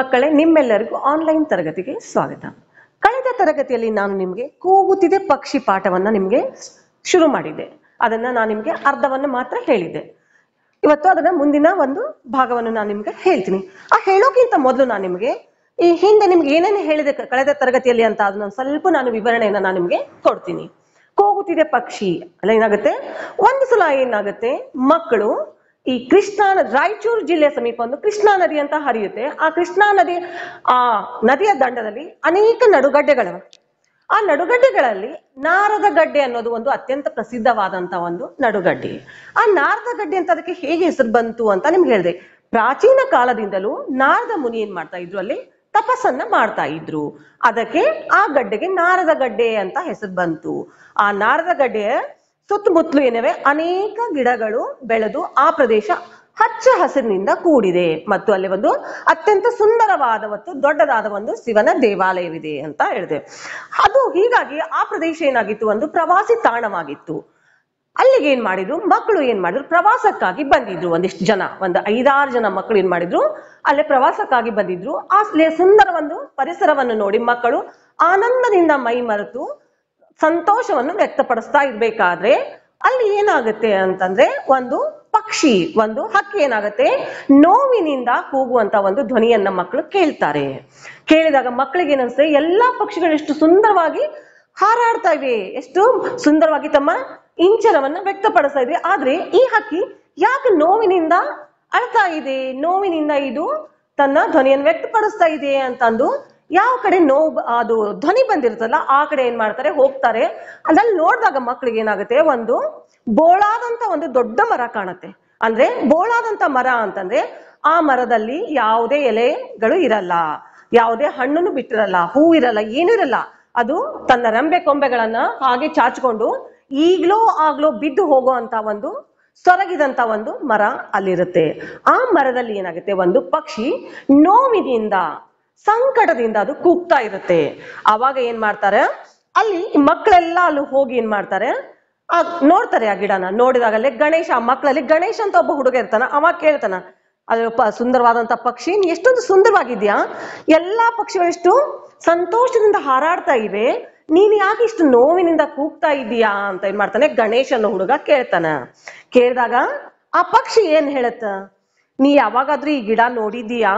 ಮಕ್ಕಳೇ ನಿಮ್ಮೆಲ್ಲರಿಗೂ ಆನ್ಲೈನ್ ತರಗತಿಗೆ ಸ್ವಾಗತ ಕಳೆದ ತರಗತಿಯಲ್ಲಿ ನಾನು ನಿಮಗೆ ಕೂಗುತ್ತಿದೆ ಪಕ್ಷಿ ಪಾಠವನ್ನ ನಿಮಗೆ ಶುರು ಮಾಡಿದ್ದೆ ಅದನ್ನ ನಾನು ನಿಮಗೆ ಅರ್ಧವನ್ನು ಮಾತ್ರ ಹೇಳಿದ್ದೆ ಇವತ್ತು ಅದನ್ನ ಮುಂದಿನ ಒಂದು ಭಾಗವನ್ನು ನಾನು ನಿಮ್ಗೆ ಹೇಳ್ತೀನಿ ಆ ಹೇಳೋಕ್ಕಿಂತ ಮೊದಲು ನಾನು ನಿಮಗೆ ಈ ಹಿಂದೆ ನಿಮ್ಗೆ ಏನೇನು ಹೇಳಿದೆ ಕ- ಕಳೆದ ತರಗತಿಯಲ್ಲಿ ಅಂತ ಅದನ್ನ ಸ್ವಲ್ಪ ನಾನು ವಿವರಣೆಯನ್ನ ನಾನು ನಿಮ್ಗೆ ಕೊಡ್ತೀನಿ ಕೂಗುತ್ತಿದೆ ಪಕ್ಷಿ ಅಲ್ಲ ಏನಾಗುತ್ತೆ ಒಂದು ಸಲ ಏನಾಗುತ್ತೆ ಮಕ್ಕಳು ಈ ಕೃಷ್ಣಾ ನದಿ ರಾಯಚೂರು ಜಿಲ್ಲೆಯ ಸಮೀಪ ಒಂದು ಕೃಷ್ಣಾ ನದಿ ಅಂತ ಹರಿಯುತ್ತೆ ಆ ಕೃಷ್ಣಾ ನದಿ ಆ ನದಿಯ ದಂಡದಲ್ಲಿ ಅನೇಕ ನಡುಗಡ್ಡೆಗಳಿವೆ ಆ ನಡುಗಡ್ಡೆಗಳಲ್ಲಿ ನಾರದ ಗಡ್ಡೆ ಅನ್ನೋದು ಒಂದು ಅತ್ಯಂತ ಪ್ರಸಿದ್ಧವಾದಂತ ಒಂದು ನಡುಗಡ್ಡೆ ಆ ನಾರದ ಗಡ್ಡೆ ಅಂತ ಅದಕ್ಕೆ ಹೇಗೆ ಹೆಸರು ಬಂತು ಅಂತ ನಿಮ್ಗೆ ಹೇಳಿದೆ ಪ್ರಾಚೀನ ಕಾಲದಿಂದಲೂ ನಾರದ ಮುನಿ ಏನ್ ಮಾಡ್ತಾ ಇದ್ರು ಅಲ್ಲಿ ತಪಸ್ಸನ್ನ ಮಾಡ್ತಾ ಇದ್ರು ಅದಕ್ಕೆ ಆ ಗಡ್ಡೆಗೆ ನಾರದ ಗಡ್ಡೆ ಅಂತ ಹೆಸರು ಬಂತು ಆ ನಾರದ ಗಡ್ಡೆಯ ಸುತ್ತಮುತ್ತಲು ಏನಿವೆ ಅನೇಕ ಗಿಡಗಳು ಬೆಳೆದು ಆ ಪ್ರದೇಶ ಹಚ್ಚ ಹಸಿರಿನಿಂದ ಕೂಡಿದೆ ಮತ್ತು ಅಲ್ಲಿ ಒಂದು ಅತ್ಯಂತ ಸುಂದರವಾದ ಮತ್ತು ದೊಡ್ಡದಾದ ಒಂದು ಶಿವನ ದೇವಾಲಯವಿದೆ ಅಂತ ಹೇಳಿದೆ ಅದು ಹೀಗಾಗಿ ಆ ಪ್ರದೇಶ ಏನಾಗಿತ್ತು ಒಂದು ಪ್ರವಾಸಿ ತಾಣವಾಗಿತ್ತು ಅಲ್ಲಿಗೆ ಏನ್ ಮಾಡಿದ್ರು ಮಕ್ಕಳು ಏನ್ ಮಾಡಿದ್ರು ಪ್ರವಾಸಕ್ಕಾಗಿ ಬಂದಿದ್ರು ಒಂದಿಷ್ಟು ಜನ ಒಂದು ಐದಾರು ಜನ ಮಕ್ಕಳು ಏನ್ ಮಾಡಿದ್ರು ಅಲ್ಲೇ ಪ್ರವಾಸಕ್ಕಾಗಿ ಬಂದಿದ್ರು ಆ ಸ್ಲೇ- ಸುಂದರ ಒಂದು ಪರಿಸರವನ್ನು ನೋಡಿ ಮಕ್ಕಳು ಆನಂದದಿಂದ ಮೈ ಮರೆತು ಸಂತೋಷವನ್ನು ವ್ಯಕ್ತಪಡಿಸ್ತಾ ಇರ್ಬೇಕಾದ್ರೆ ಅಲ್ಲಿ ಏನಾಗುತ್ತೆ ಅಂತಂದ್ರೆ ಒಂದು ಪಕ್ಷಿ ಒಂದು ಹಕ್ಕಿ ಏನಾಗುತ್ತೆ ನೋವಿನಿಂದ ಕೂಗುವಂತ ಒಂದು ಧ್ವನಿಯನ್ನ ಮಕ್ಕಳು ಕೇಳ್ತಾರೆ ಕೇಳಿದಾಗ ಮಕ್ಕಳಿಗೆ ಏನನ್ಸುತ್ತೆ ಎಲ್ಲಾ ಪಕ್ಷಿಗಳು ಎಷ್ಟು ಸುಂದರವಾಗಿ ಹಾರಾಡ್ತಾ ಇವೆ ಎಷ್ಟು ಸುಂದರವಾಗಿ ತಮ್ಮ ಇಂಚರವನ್ನ ವ್ಯಕ್ತಪಡಿಸ್ತಾ ಇವೆ ಆದ್ರೆ ಈ ಹಕ್ಕಿ ಯಾಕೆ ನೋವಿನಿಂದ ಅಳ್ತಾ ಇದೆ ನೋವಿನಿಂದ ಇದು ತನ್ನ ಧ್ವನಿಯನ್ನು ವ್ಯಕ್ತಪಡಿಸ್ತಾ ಇದೆ ಅಂತಂದು ಯಾವ ಕಡೆ ನೋವು ಬ- ಅದು ಧ್ವನಿ ಬಂದಿರುತ್ತಲ್ಲ ಆ ಕಡೆ ಏನ್ ಮಾಡ್ತಾರೆ ಹೋಗ್ತಾರೆ ಅದ್ರಲ್ಲಿ ನೋಡಿದಾಗ ಮಕ್ಕಳಿಗೆ ಏನಾಗುತ್ತೆ ಒಂದು ಬೋಳಾದಂತ ಒಂದು ದೊಡ್ಡ ಮರ ಕಾಣುತ್ತೆ ಅಂದ್ರೆ ಬೋಳಾದಂತ ಮರ ಅಂತಂದ್ರೆ ಆ ಮರದಲ್ಲಿ ಯಾವುದೇ ಎಲೆಗಳು ಇರಲ್ಲ ಯಾವುದೇ ಹಣ್ಣನ್ನು ಬಿಟ್ಟಿರಲ್ಲ ಹೂ ಇರಲ್ಲ ಏನೂ ಇರಲ್ಲ ಅದು ತನ್ನ ರೆಂಬೆ ಕೊಂಬೆಗಳನ್ನ ಹಾಗೆ ಚಾಚ್ಕೊಂಡು ಈಗ್ಲೋ ಆಗ್ಲೋ ಬಿದ್ದು ಹೋಗುವಂತ ಒಂದು ಸೊರಗಿದಂತ ಒಂದು ಮರ ಅಲ್ಲಿರುತ್ತೆ ಆ ಮರದಲ್ಲಿ ಏನಾಗುತ್ತೆ ಒಂದು ಪಕ್ಷಿ ನೋವಿನಿಂದ ಸಂಕಟದಿಂದ ಅದು ಕೂಗ್ತಾ ಇರುತ್ತೆ ಅವಾಗ ಏನ್ ಮಾಡ್ತಾರೆ ಅಲ್ಲಿ ಈ ಮಕ್ಕಳೆಲ್ಲ ಅಲ್ಲಿ ಹೋಗಿ ಏನ್ ಮಾಡ್ತಾರೆ ಆ ನೋಡ್ತಾರೆ ಆ ಗಿಡನ ನೋಡಿದಾಗಲೇ ಗಣೇಶ ಆ ಮಕ್ಕಳಲ್ಲಿ ಗಣೇಶ ಅಂತ ಒಬ್ಬ ಹುಡುಗ ಇರ್ತಾನ ಅವ ಕೇಳ್ತಾನ ಅದಪ್ಪ ಸುಂದರವಾದಂತ ಪಕ್ಷಿ ನೀ ಎಷ್ಟೊಂದು ಸುಂದರವಾಗಿದ್ಯಾ ಎಲ್ಲಾ ಪಕ್ಷಿಗಳೆಷ್ಟು ಸಂತೋಷದಿಂದ ಹಾರಾಡ್ತಾ ಇವೆ ನೀನ್ ಯಾಕೆ ಇಷ್ಟು ನೋವಿನಿಂದ ಕೂಗ್ತಾ ಇದೀಯಾ ಅಂತ ಏನ್ ಮಾಡ್ತಾನೆ ಗಣೇಶ್ ಅನ್ನೋ ಹುಡುಗ ಕೇಳ್ತಾನ ಕೇಳಿದಾಗ ಆ ಪಕ್ಷಿ ಏನ್ ಹೇಳತ್ತ ನೀ ಯಾವಾಗಾದ್ರೂ ಈ ಗಿಡ ನೋಡಿದೀಯಾ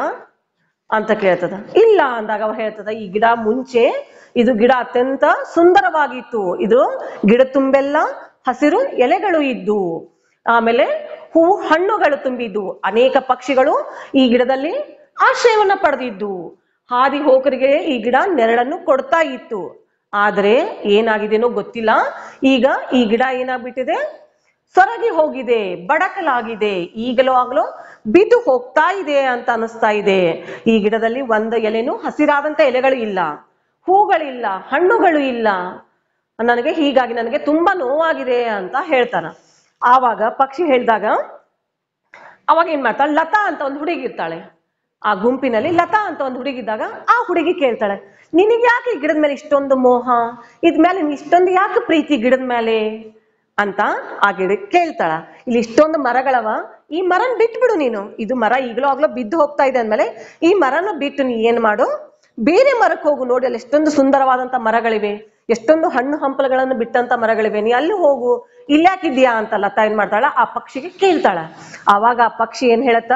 ಅಂತ ಕೇಳ್ತದ ಇಲ್ಲ ಅಂದಾಗ ಅವ ಹೇಳ್ತದ ಈ ಗಿಡ ಮುಂಚೆ ಇದು ಗಿಡ ಅತ್ಯಂತ ಸುಂದರವಾಗಿತ್ತು ಇದು ಗಿಡ ತುಂಬೆಲ್ಲ ಹಸಿರು ಎಲೆಗಳು ಇದ್ದು ಆಮೇಲೆ ಹೂ ಹಣ್ಣುಗಳು ತುಂಬಿದ್ದು ಅನೇಕ ಪಕ್ಷಿಗಳು ಈ ಗಿಡದಲ್ಲಿ ಆಶ್ರಯವನ್ನ ಪಡೆದಿದ್ದು ಹಾದಿ ಹೋಕರಿಗೆ ಈ ಗಿಡ ನೆರಳನ್ನು ಕೊಡ್ತಾ ಇತ್ತು ಆದ್ರೆ ಏನಾಗಿದೆನೋ ಗೊತ್ತಿಲ್ಲ ಈಗ ಈ ಗಿಡ ಏನಾಗ್ಬಿಟ್ಟಿದೆ ಸೊರಗಿ ಹೋಗಿದೆ ಬಡಕಲಾಗಿದೆ ಈಗಲೂ ಆಗ್ಲೂ ಬಿದ್ದು ಹೋಗ್ತಾ ಇದೆ ಅಂತ ಅನಿಸ್ತಾ ಇದೆ ಈ ಗಿಡದಲ್ಲಿ ಒಂದು ಎಲೆನೂ ಹಸಿರಾದಂತ ಎಲೆಗಳು ಇಲ್ಲ ಹೂಗಳಿಲ್ಲ ಹಣ್ಣುಗಳು ಇಲ್ಲ ನನಗೆ ಹೀಗಾಗಿ ನನಗೆ ತುಂಬಾ ನೋವಾಗಿದೆ ಅಂತ ಹೇಳ್ತಾನ ಆವಾಗ ಪಕ್ಷಿ ಹೇಳಿದಾಗ ಅವಾಗ ಏನ್ ಮಾಡ್ತಾಳೆ ಲತಾ ಅಂತ ಒಂದು ಹುಡುಗಿ ಇರ್ತಾಳೆ ಆ ಗುಂಪಿನಲ್ಲಿ ಲತಾ ಅಂತ ಒಂದು ಹುಡುಗಿ ಇದ್ದಾಗ ಆ ಹುಡುಗಿ ಕೇಳ್ತಾಳೆ ನಿನಗೆ ಯಾಕೆ ಈ ಗಿಡದ ಮೇಲೆ ಇಷ್ಟೊಂದು ಮೋಹ ಇದ್ ಮೇಲೆ ನೀನ್ ಇಷ್ಟೊಂದು ಯಾಕೆ ಪ್ರೀತಿ ಗಿಡದ ಮೇಲೆ ಅಂತ ಆ ಗಿಡ ಕೇಳ್ತಾಳ ಇಲ್ಲಿ ಇಷ್ಟೊಂದು ಮರಗಳವ ಈ ಮರನ್ ಬಿಟ್ಬಿಡು ನೀನು ಇದು ಮರ ಈಗಲೂ ಆಗ್ಲೋ ಬಿದ್ದು ಹೋಗ್ತಾ ಇದೆ ಅಂದ್ಮೇಲೆ ಈ ಮರನ ಬಿಟ್ಟು ನೀ ಏನ್ ಮಾಡು ಬೇರೆ ಮರಕ್ಕೆ ಹೋಗು ನೋಡಿ ಅಲ್ಲಿ ಎಷ್ಟೊಂದು ಸುಂದರವಾದಂತ ಮರಗಳಿವೆ ಎಷ್ಟೊಂದು ಹಣ್ಣು ಹಂಪಲುಗಳನ್ನು ಬಿಟ್ಟಂತ ಮರಗಳಿವೆ ನೀ ಅಲ್ಲಿ ಹೋಗು ಇಲ್ಯಾಕಿದ್ಯಾ ಅಂತ ಲತಾ ಏನ್ ಮಾಡ್ತಾಳ ಆ ಪಕ್ಷಿಗೆ ಕೇಳ್ತಾಳ ಆವಾಗ ಆ ಪಕ್ಷಿ ಏನ್ ಹೇಳತ್ತ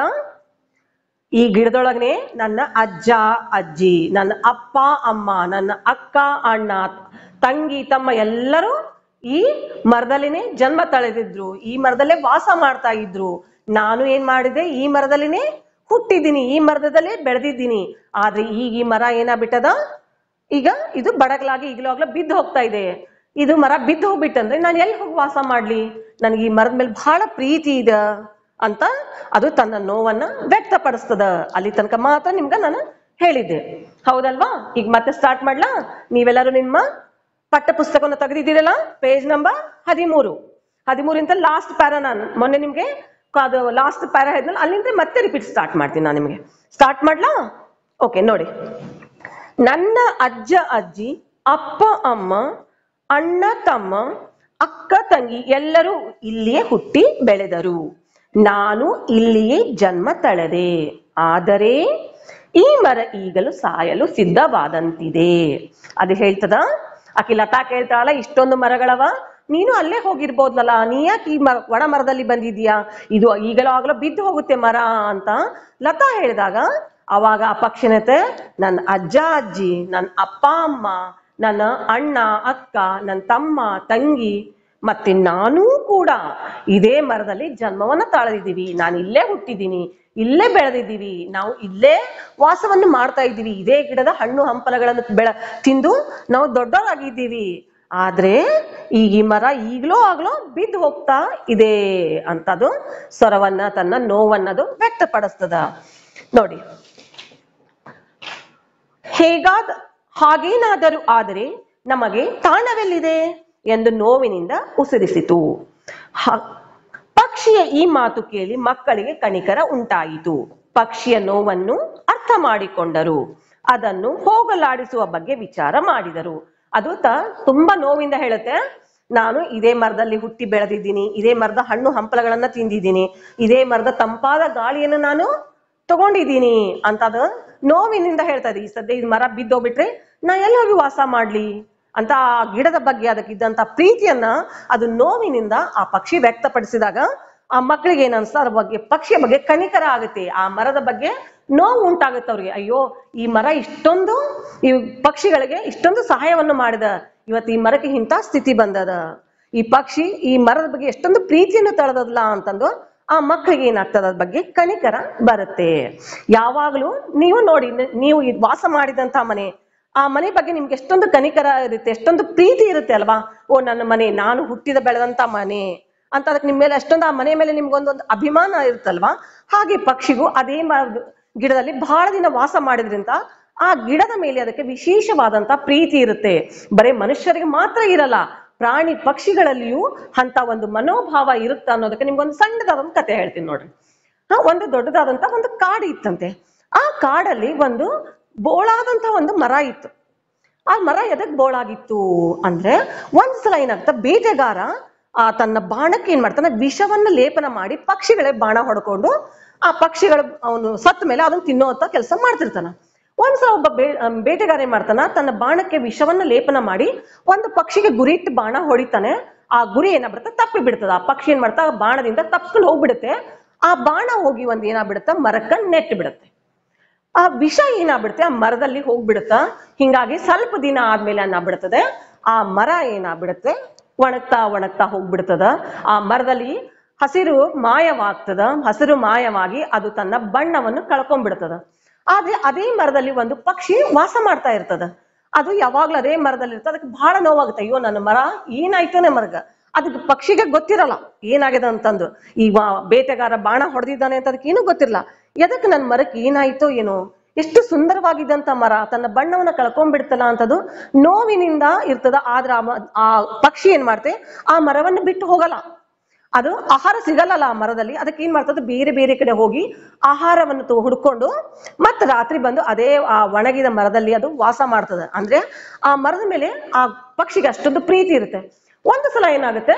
ಈ ಗಿಡದೊಳಗನೆ ನನ್ನ ಅಜ್ಜ ಅಜ್ಜಿ ನನ್ನ ಅಪ್ಪ ಅಮ್ಮ ನನ್ನ ಅಕ್ಕ ಅಣ್ಣ ತಂಗಿ ತಮ್ಮ ಎಲ್ಲರೂ ಈ ಮರದಲ್ಲಿನೇ ಜನ್ಮ ತಳೆದಿದ್ರು ಈ ಮರದಲ್ಲೇ ವಾಸ ಮಾಡ್ತಾ ಇದ್ರು ನಾನು ಏನ್ ಮಾಡಿದೆ ಈ ಮರದಲ್ಲಿನೇ ಹುಟ್ಟಿದ್ದೀನಿ ಈ ಮರದಲ್ಲೇ ಬೆಳೆದಿದ್ದೀನಿ ಆದ್ರೆ ಈಗ ಈ ಮರ ಏನಾಗ್ಬಿಟ್ಟದ ಈಗ ಇದು ಬಡಗಲಾಗಿ ಈಗಲೂ ಆಗ್ಲೂ ಬಿದ್ದು ಹೋಗ್ತಾ ಇದೆ ಇದು ಮರ ಬಿದ್ದು ಹೋಗ್ಬಿಟ್ಟಂದ್ರೆ ನಾನು ಎಲ್ಲಿ ಹೋಗಿ ವಾಸ ಮಾಡ್ಲಿ ನನಗೆ ಈ ಮರದ ಮೇಲೆ ಬಹಳ ಪ್ರೀತಿ ಇದೆ ಅಂತ ಅದು ತನ್ನ ನೋವನ್ನ ವ್ಯಕ್ತಪಡಿಸ್ತದ ಅಲ್ಲಿ ತನಕ ಮಾತ್ರ ನಿಮ್ಗ ನಾನು ಹೇಳಿದ್ದೆ ಹೌದಲ್ವಾ ಈಗ ಮತ್ತೆ ಸ್ಟಾರ್ಟ್ ಮಾಡ್ಲಾ ನೀವೆಲ್ಲರೂ ನಿಮ್ಮ ಪಠ್ಯ ಪುಸ್ತಕವನ್ನು ತೆಗೆದಿದ್ದೀರಲ್ಲ ಪೇಜ್ ನಂಬರ್ ಹದಿಮೂರು ಹದಿಮೂರಿಂದ ಲಾಸ್ಟ್ ಪ್ಯಾರ ನಾನು ಮೊನ್ನೆ ನಿಮ್ಗೆ ಕ- ಅದು ಲಾಸ್ಟ್ ಪ್ಯಾರ ಹೇಳಿದ್ನಲ್ಲ ಅಲ್ಲಿಂದ ಮತ್ತೆ ರಿಪೀಟ್ ಸ್ಟಾರ್ಟ್ ಮಾಡ್ತೀನಿ ನಾನು ನಿಮಗೆ ಸ್ಟಾರ್ಟ್ ಮಾಡ್ಲಾ ಓಕೆ ನೋಡಿ ನನ್ನ ಅಜ್ಜ ಅಜ್ಜಿ ಅಪ್ಪ ಅಮ್ಮ ಅಣ್ಣ ತಮ್ಮ ಅಕ್ಕ ತಂಗಿ ಎಲ್ಲರೂ ಇಲ್ಲಿಯೇ ಹುಟ್ಟಿ ಬೆಳೆದರು ನಾನು ಇಲ್ಲಿಯೇ ಜನ್ಮ ತಳೆದೆ ಆದರೆ ಈ ಮರ ಈಗಲೂ ಸಾಯಲು ಸಿದ್ಧವಾದಂತಿದೆ ಅದು ಹೇಳ್ತದ ಆಕಿ ಲತಾ ಕೇಳ್ತಾಳಲ್ಲ ಇಷ್ಟೊಂದು ಮರಗಳವ ನೀನು ಅಲ್ಲೇ ಹೋಗಿರ್ಬೋದ್ಲಲ್ಲ ನೀ ಯಾಕೆ ಈ ಮರ ಒಣ ಮರದಲ್ಲಿ ಬಂದಿದ್ಯಾ ಇದು ಈಗಲೂ ಆಗಲೂ ಬಿದ್ದು ಹೋಗುತ್ತೆ ಮರ ಅಂತ ಲತಾ ಹೇಳಿದಾಗ ಅವಾಗ ಆ ಪಕ್ಷಿನತೆ ನನ್ನ ಅಜ್ಜ ಅಜ್ಜಿ ನನ್ನ ಅಪ್ಪ ಅಮ್ಮ ನನ್ನ ಅಣ್ಣ ಅಕ್ಕ ನನ್ನ ತಮ್ಮ ತಂಗಿ ಮತ್ತೆ ನಾನೂ ಕೂಡ ಇದೇ ಮರದಲ್ಲಿ ಜನ್ಮವನ್ನ ತಾಳದಿದ್ದೀವಿ ನಾನು ಇಲ್ಲೇ ಹುಟ್ಟಿದ್ದೀನಿ ಇಲ್ಲೇ ಬೆಳೆದಿದ್ದೀವಿ ನಾವು ಇಲ್ಲೇ ವಾಸವನ್ನು ಮಾಡ್ತಾ ಇದ್ದೀವಿ ಇದೇ ಗಿಡದ ಹಣ್ಣು ಹಂಪಲಗಳನ್ನು ಬೆಳ ತಿಂದು ನಾವು ದೊಡ್ಡವರಾಗಿದ್ದೀವಿ ಆದ್ರೆ ಈಗ ಈ ಮರ ಈಗಲೂ ಆಗ್ಲೋ ಬಿದ್ದು ಹೋಗ್ತಾ ಇದೆ ಅಂತದು ಸ್ವರವನ್ನ ತನ್ನ ನೋವನ್ನದು ವ್ಯಕ್ತಪಡಿಸ್ತದ ನೋಡಿ ಹೇಗಾದ ಹಾಗೇನಾದರೂ ಆದರೆ ನಮಗೆ ತಾಣವೆಲ್ಲಿದೆ ಎಂದು ನೋವಿನಿಂದ ಉಸಿರಿಸಿತು ಹ- ಪಕ್ಷಿಯ ಈ ಮಾತು ಕೇಳಿ ಮಕ್ಕಳಿಗೆ ಕಣಿಕರ ಉಂಟಾಯಿತು ಪಕ್ಷಿಯ ನೋವನ್ನು ಅರ್ಥ ಮಾಡಿಕೊಂಡರು ಅದನ್ನು ಹೋಗಲಾಡಿಸುವ ಬಗ್ಗೆ ವಿಚಾರ ಮಾಡಿದರು ಅದು ತ ತುಂಬಾ ನೋವಿಂದ ಹೇಳುತ್ತೆ ನಾನು ಇದೇ ಮರದಲ್ಲಿ ಹುಟ್ಟಿ ಬೆಳೆದಿದ್ದೀನಿ ಇದೇ ಮರದ ಹಣ್ಣು ಹಂಪಲಗಳನ್ನ ತಿಂದಿದ್ದೀನಿ ಇದೇ ಮರದ ತಂಪಾದ ಗಾಳಿಯನ್ನು ನಾನು ತಗೊಂಡಿದ್ದೀನಿ ಅಂತ ಅದು ನೋವಿನಿಂದ ಹೇಳ್ತಾ ಇದೆ ಈ ಸದ್ಯ ಇದು ಮರ ಬಿದ್ದೋಗ್ಬಿಟ್ರೆ ನಾ ಎಲ್ಲಿ ಹೋಗಿ ವಾಸ ಮಾಡ್ಲಿ ಅಂತ ಆ ಗಿಡದ ಬಗ್ಗೆ ಅದಕ್ಕಿದ್ದಂತ ಪ್ರೀತಿಯನ್ನ ಅದು ನೋವಿನಿಂದ ಆ ಪಕ್ಷಿ ವ್ಯಕ್ತಪಡಿಸಿದಾಗ ಆ ಮಕ್ಕಳಿಗೆ ಏನ್ ಅನ್ಸ್ತಾ ಅದ್ರ ಬಗ್ಗೆ ಪಕ್ಷಿಯ ಬಗ್ಗೆ ಕನಿಕರ ಆಗುತ್ತೆ ಆ ಮರದ ಬಗ್ಗೆ ನೋವು ಉಂಟಾಗುತ್ತೆ ಅವ್ರಿಗೆ ಅಯ್ಯೋ ಈ ಮರ ಇಷ್ಟೊಂದು ಈ ಪಕ್ಷಿಗಳಿಗೆ ಇಷ್ಟೊಂದು ಸಹಾಯವನ್ನು ಮಾಡಿದ ಇವತ್ತು ಈ ಮರಕ್ಕೆ ಇಂಥ ಸ್ಥಿತಿ ಬಂದದ ಈ ಪಕ್ಷಿ ಈ ಮರದ ಬಗ್ಗೆ ಎಷ್ಟೊಂದು ಪ್ರೀತಿಯನ್ನು ತಳೆದಲ್ಲ ಅಂತಂದು ಆ ಮಕ್ಕಳಿಗೆ ಏನಾಗ್ತದ ಅದ್ರ ಬಗ್ಗೆ ಕನಿಕರ ಬರುತ್ತೆ ಯಾವಾಗಲೂ ನೀವು ನೋಡಿ ನ- ನೀವು ಇದ್ ವಾಸ ಮಾಡಿದಂತ ಮನೆ ಆ ಮನೆ ಬಗ್ಗೆ ನಿಮ್ಗೆ ಎಷ್ಟೊಂದು ಕನಿಕರ ಇರುತ್ತೆ ಎಷ್ಟೊಂದು ಪ್ರೀತಿ ಇರುತ್ತೆ ಅಲ್ವಾ ಓ ನನ್ನ ಮನೆ ನಾನು ಹುಟ್ಟಿದ ಬೆಳೆದಂತ ಮನೆ ಅಂತ ಅದಕ್ಕೆ ನಿಮ್ಮ ಮೇಲೆ ಅಷ್ಟೊಂದು ಆ ಮನೆ ಮೇಲೆ ನಿಮ್ಗೊಂದೊಂದು ಅಭಿಮಾನ ಇರುತ್ತಲ್ವಾ ಹಾಗೆ ಪಕ್ಷಿಗೂ ಅದೇ ಮ- ಗಿಡದಲ್ಲಿ ಬಹಳ ದಿನ ವಾಸ ಮಾಡಿದ್ರಿಂದ ಆ ಗಿಡದ ಮೇಲೆ ಅದಕ್ಕೆ ವಿಶೇಷವಾದಂತ ಪ್ರೀತಿ ಇರುತ್ತೆ ಬರೀ ಮನುಷ್ಯರಿಗೆ ಮಾತ್ರ ಇರಲ್ಲ ಪ್ರಾಣಿ ಪಕ್ಷಿಗಳಲ್ಲಿಯೂ ಅಂತ ಒಂದು ಮನೋಭಾವ ಇರುತ್ತೆ ಅನ್ನೋದಕ್ಕೆ ನಿಮ್ಗೊಂದು ಸಣ್ಣದಾದ ಕತೆ ಹೇಳ್ತೀನಿ ನೋಡ್ರಿ ಹಾ, ಒಂದು ದೊಡ್ಡದಾದಂತ ಒಂದು ಕಾಡು ಇತ್ತಂತೆ ಆ ಕಾಡಲ್ಲಿ ಒಂದು ಬೋಳಾದಂತ ಒಂದು ಮರ ಇತ್ತು ಆ ಮರ ಎದಕ್ ಬೋಳಾಗಿತ್ತು ಅಂದ್ರೆ ಒಂದ್ ಸಲ ಏನಾಗ್ತಾ ಬೇಟೆಗಾರ ಆ ತನ್ನ ಬಾಣಕ್ಕೆ ಏನ್ ಮಾಡ್ತಾನೆ ವಿಷವನ್ನ ಲೇಪನ ಮಾಡಿ ಪಕ್ಷಿಗಳೇ ಬಾಣ ಹೊಡ್ಕೊಂಡು ಆ ಪಕ್ಷಿಗಳು ಅವನು ಸತ್ತ ಮೇಲೆ ಅದನ್ನ ತಿನ್ನೋಂತ ಕೆಲಸ ಮಾಡ್ತಿರ್ತಾನ ಒಂದ್ಸಲ ಒಬ್ಬ ಬೇ ಅಮ್, ಬೇಟೆಗಾರ ಏನ್ ಮಾಡ್ತಾನ ತನ್ನ ಬಾಣಕ್ಕೆ ವಿಷವನ್ನ ಲೇಪನ ಮಾಡಿ ಒಂದು ಪಕ್ಷಿಗೆ ಗುರಿ ಇಟ್ಟು ಬಾಣ ಹೊಡಿತಾನೆ ಆ ಗುರಿ ಏನಾಗ್ಬಿಡುತ್ತೆ ತಪ್ಪಿ ಬಿಡ್ತದ ಆ ಪಕ್ಷಿ ಏನ್ ಮಾಡ್ತಾ ಆ ಬಾಣದಿಂದ ತಪ್ಕೊಂಡು ಹೋಗ್ಬಿಡುತ್ತೆ ಆ ಬಾಣ ಹೋಗಿ ಒಂದ್ ಏನಾಗ್ಬಿಡುತ್ತೆ ಮರಕ್ಕ ನೆಟ್ಟು ಬಿಡುತ್ತೆ ಆ ವಿಷ ಏನಾಗ್ಬಿಡುತ್ತೆ ಆ ಮರದಲ್ಲಿ ಹೋಗ್ಬಿಡುತ್ತಾ ಹಿಂಗಾಗಿ ಸ್ವಲ್ಪ ದಿನ ಆದ್ಮೇಲೆ ಏನಾಗ್ಬಿಡ್ತದೆ ಆ ಮರ ಏನಾಗ್ಬಿಡುತ್ತೆ ಒಣಗ್ತಾ ಒಣಗ್ತಾ ಹೋಗ್ಬಿಡ್ತದ ಆ ಮರದಲ್ಲಿ ಹಸಿರು ಮಾಯವಾಗ್ತದ ಹಸಿರು ಮಾಯವಾಗಿ ಅದು ತನ್ನ ಬಣ್ಣವನ್ನು ಕಳ್ಕೊಂಡ್ಬಿಡ್ತದ ಆದ್ರೆ ಅದೇ ಮರದಲ್ಲಿ ಒಂದು ಪಕ್ಷಿ ವಾಸ ಮಾಡ್ತಾ ಇರ್ತದ ಅದು ಯಾವಾಗ್ಲೂ ಅದೇ ಮರದಲ್ಲಿ ಇರ್ತದೆ ಅದಕ್ಕೆ ಬಹಳ ನೋವಾಗುತ್ತೆ ಅಯ್ಯೋ ನನ್ನ ಮರ ಏನಾಯ್ತು ನನ್ನ ಮರಗ ಅದಕ್ಕೆ ಪಕ್ಷಿಗೆ ಗೊತ್ತಿರಲ್ಲ ಏನಾಗಿದೆ ಅಂತಂದು ಈ ವಾ- ಬೇಟೆಗಾರ ಬಾಣ ಹೊಡೆದಿದ್ದಾನೆ ಅಂತ ಅದಕ್ಕೆ ಏನೂ ಗೊತ್ತಿರಲ್ಲ ಎದಕ್ಕೆ ನನ್ನ ಮರಕ್ಕೆ ಏನಾಯ್ತೋ ಏನೋ ಎಷ್ಟು ಸುಂದರವಾಗಿದ್ದಂತ ಮರ ತನ್ನ ಬಣ್ಣವನ್ನ ಕಳ್ಕೊಂಡ್ಬಿಡ್ತಲ್ಲ ಅಂತದು ನೋವಿನಿಂದ ಇರ್ತದ ಆದ್ರೆ ಆ ಮ- ಆ ಪಕ್ಷಿ ಏನ್ ಮಾಡ್ತೆ ಆ ಮರವನ್ನು ಬಿಟ್ಟು ಹೋಗಲ್ಲ ಅದು ಆಹಾರ ಸಿಗಲ್ಲಲ್ಲ ಆ ಮರದಲ್ಲಿ ಅದಕ್ಕೆ ಏನ್ ಮಾಡ್ತದೆ ಬೇರೆ ಬೇರೆ ಕಡೆ ಹೋಗಿ ಆಹಾರವನ್ನು ತೊ- ಹುಡ್ಕೊಂಡು ಮತ್ತೆ ರಾತ್ರಿ ಬಂದು ಅದೇ ಆ ಒಣಗಿದ ಮರದಲ್ಲಿ ಅದು ವಾಸ ಮಾಡ್ತದೆ ಅಂದ್ರೆ ಆ ಮರದ ಮೇಲೆ ಆ ಪಕ್ಷಿಗೆ ಅಷ್ಟೊಂದು ಪ್ರೀತಿ ಇರುತ್ತೆ ಒಂದು ಸಲ ಏನಾಗುತ್ತೆ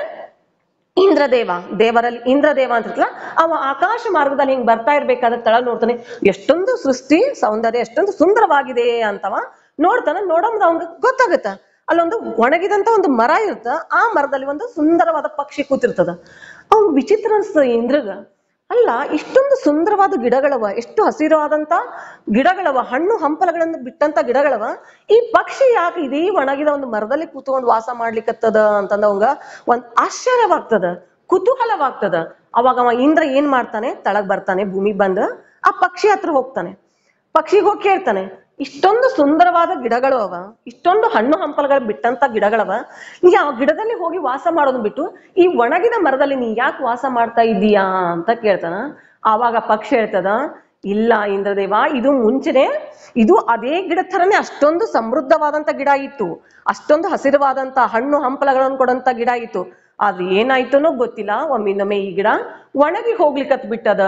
ಇಂದ್ರದೇವ ದೇವರಲ್ಲಿ ಇಂದ್ರದೇವ ಅಂತ ಇರ್ತಲ್ಲ ಅವ ಆಕಾಶ ಮಾರ್ಗದಲ್ಲಿ ಹಿಂಗ್ ಬರ್ತಾ ಇರ್ಬೇಕಾದ್ರೆ ತಳ ನೋಡ್ತಾನೆ ಎಷ್ಟೊಂದು ಸೃಷ್ಟಿ ಸೌಂದರ್ಯ ಎಷ್ಟೊಂದು ಸುಂದರವಾಗಿದೆ ಅಂತವ ನೋಡ್ತಾನ ನೋಡೋದ್ ಅವ್ನಿಗೆ ಗೊತ್ತಾಗತ್ತ ಅಲ್ಲೊಂದು ಒಣಗಿದಂತ ಒಂದು ಮರ ಇರುತ್ತ ಆ ಮರದಲ್ಲಿ ಒಂದು ಸುಂದರವಾದ ಪಕ್ಷಿ ಕೂತಿರ್ತದ ಅವ್ನ್ ವಿಚಿತ್ರ ಅನ್ಸ್ತದ ಇಂದ್ರಗ ಅಲ್ಲ ಇಷ್ಟೊಂದು ಸುಂದರವಾದ ಗಿಡಗಳವ ಎಷ್ಟು ಹಸಿರಾದಂತ ಗಿಡಗಳವ ಹಣ್ಣು ಹಂಪಲಗಳನ್ನು ಬಿಟ್ಟಂತ ಗಿಡಗಳವ ಈ ಪಕ್ಷಿ ಯಾಕೆ ಇದೇ ಒಣಗಿದ ಒಂದು ಮರದಲ್ಲಿ ಕೂತ್ಕೊಂಡು ವಾಸ ಮಾಡ್ಲಿಕ್ಕತ್ತದ ಅಂತಂದ ಅವಂಗ ಒಂದ್ ಆಶ್ಚರ್ಯವಾಗ್ತದ ಕುತೂಹಲವಾಗ್ತದ ಅವಾಗ ಅವ ಇಂದ್ರ ಏನ್ ಮಾಡ್ತಾನೆ ತಳಗ್ ಬರ್ತಾನೆ ಭೂಮಿಗ್ ಬಂದ ಆ ಪಕ್ಷಿ ಹತ್ರ ಹೋಗ್ತಾನೆ ಪಕ್ಷಿಗೆ ಹೋಗಿ ಕೇಳ್ತಾನೆ ಇಷ್ಟೊಂದು ಸುಂದರವಾದ ಗಿಡಗಳು ಅವ ಇಷ್ಟೊಂದು ಹಣ್ಣು ಹಂಪಲಗಳು ಬಿಟ್ಟಂತ ಗಿಡಗಳವ ನೀ ಆ ಗಿಡದಲ್ಲಿ ಹೋಗಿ ವಾಸ ಮಾಡೋದನ್ನ ಬಿಟ್ಟು ಈ ಒಣಗಿದ ಮರದಲ್ಲಿ ನೀ ಯಾಕೆ ವಾಸ ಮಾಡ್ತಾ ಇದ್ದೀಯಾ ಅಂತ ಕೇಳ್ತಾನ ಆವಾಗ ಪಕ್ಷಿ ಹೇಳ್ತದ ಇಲ್ಲ ಇಂದ್ರದೇವ ಇದು ಮುಂಚೆನೆ ಇದು ಅದೇ ಗಿಡ ಥರನೇ ಅಷ್ಟೊಂದು ಸಮೃದ್ಧವಾದಂತ ಗಿಡ ಇತ್ತು ಅಷ್ಟೊಂದು ಹಸಿರವಾದಂತ ಹಣ್ಣು ಹಂಪಲಗಳನ್ನು ಕೊಡಂತ ಗಿಡ ಇತ್ತು ಆದ್ರೆ ಏನಾಯ್ತನೋ ಗೊತ್ತಿಲ್ಲ ಒಮ್ಮಿಂದೊಮ್ಮೆ ಈ ಗಿಡ ಒಣಗಿ ಹೋಗ್ಲಿಕ್ಕತ್ ಬಿಟ್ಟದ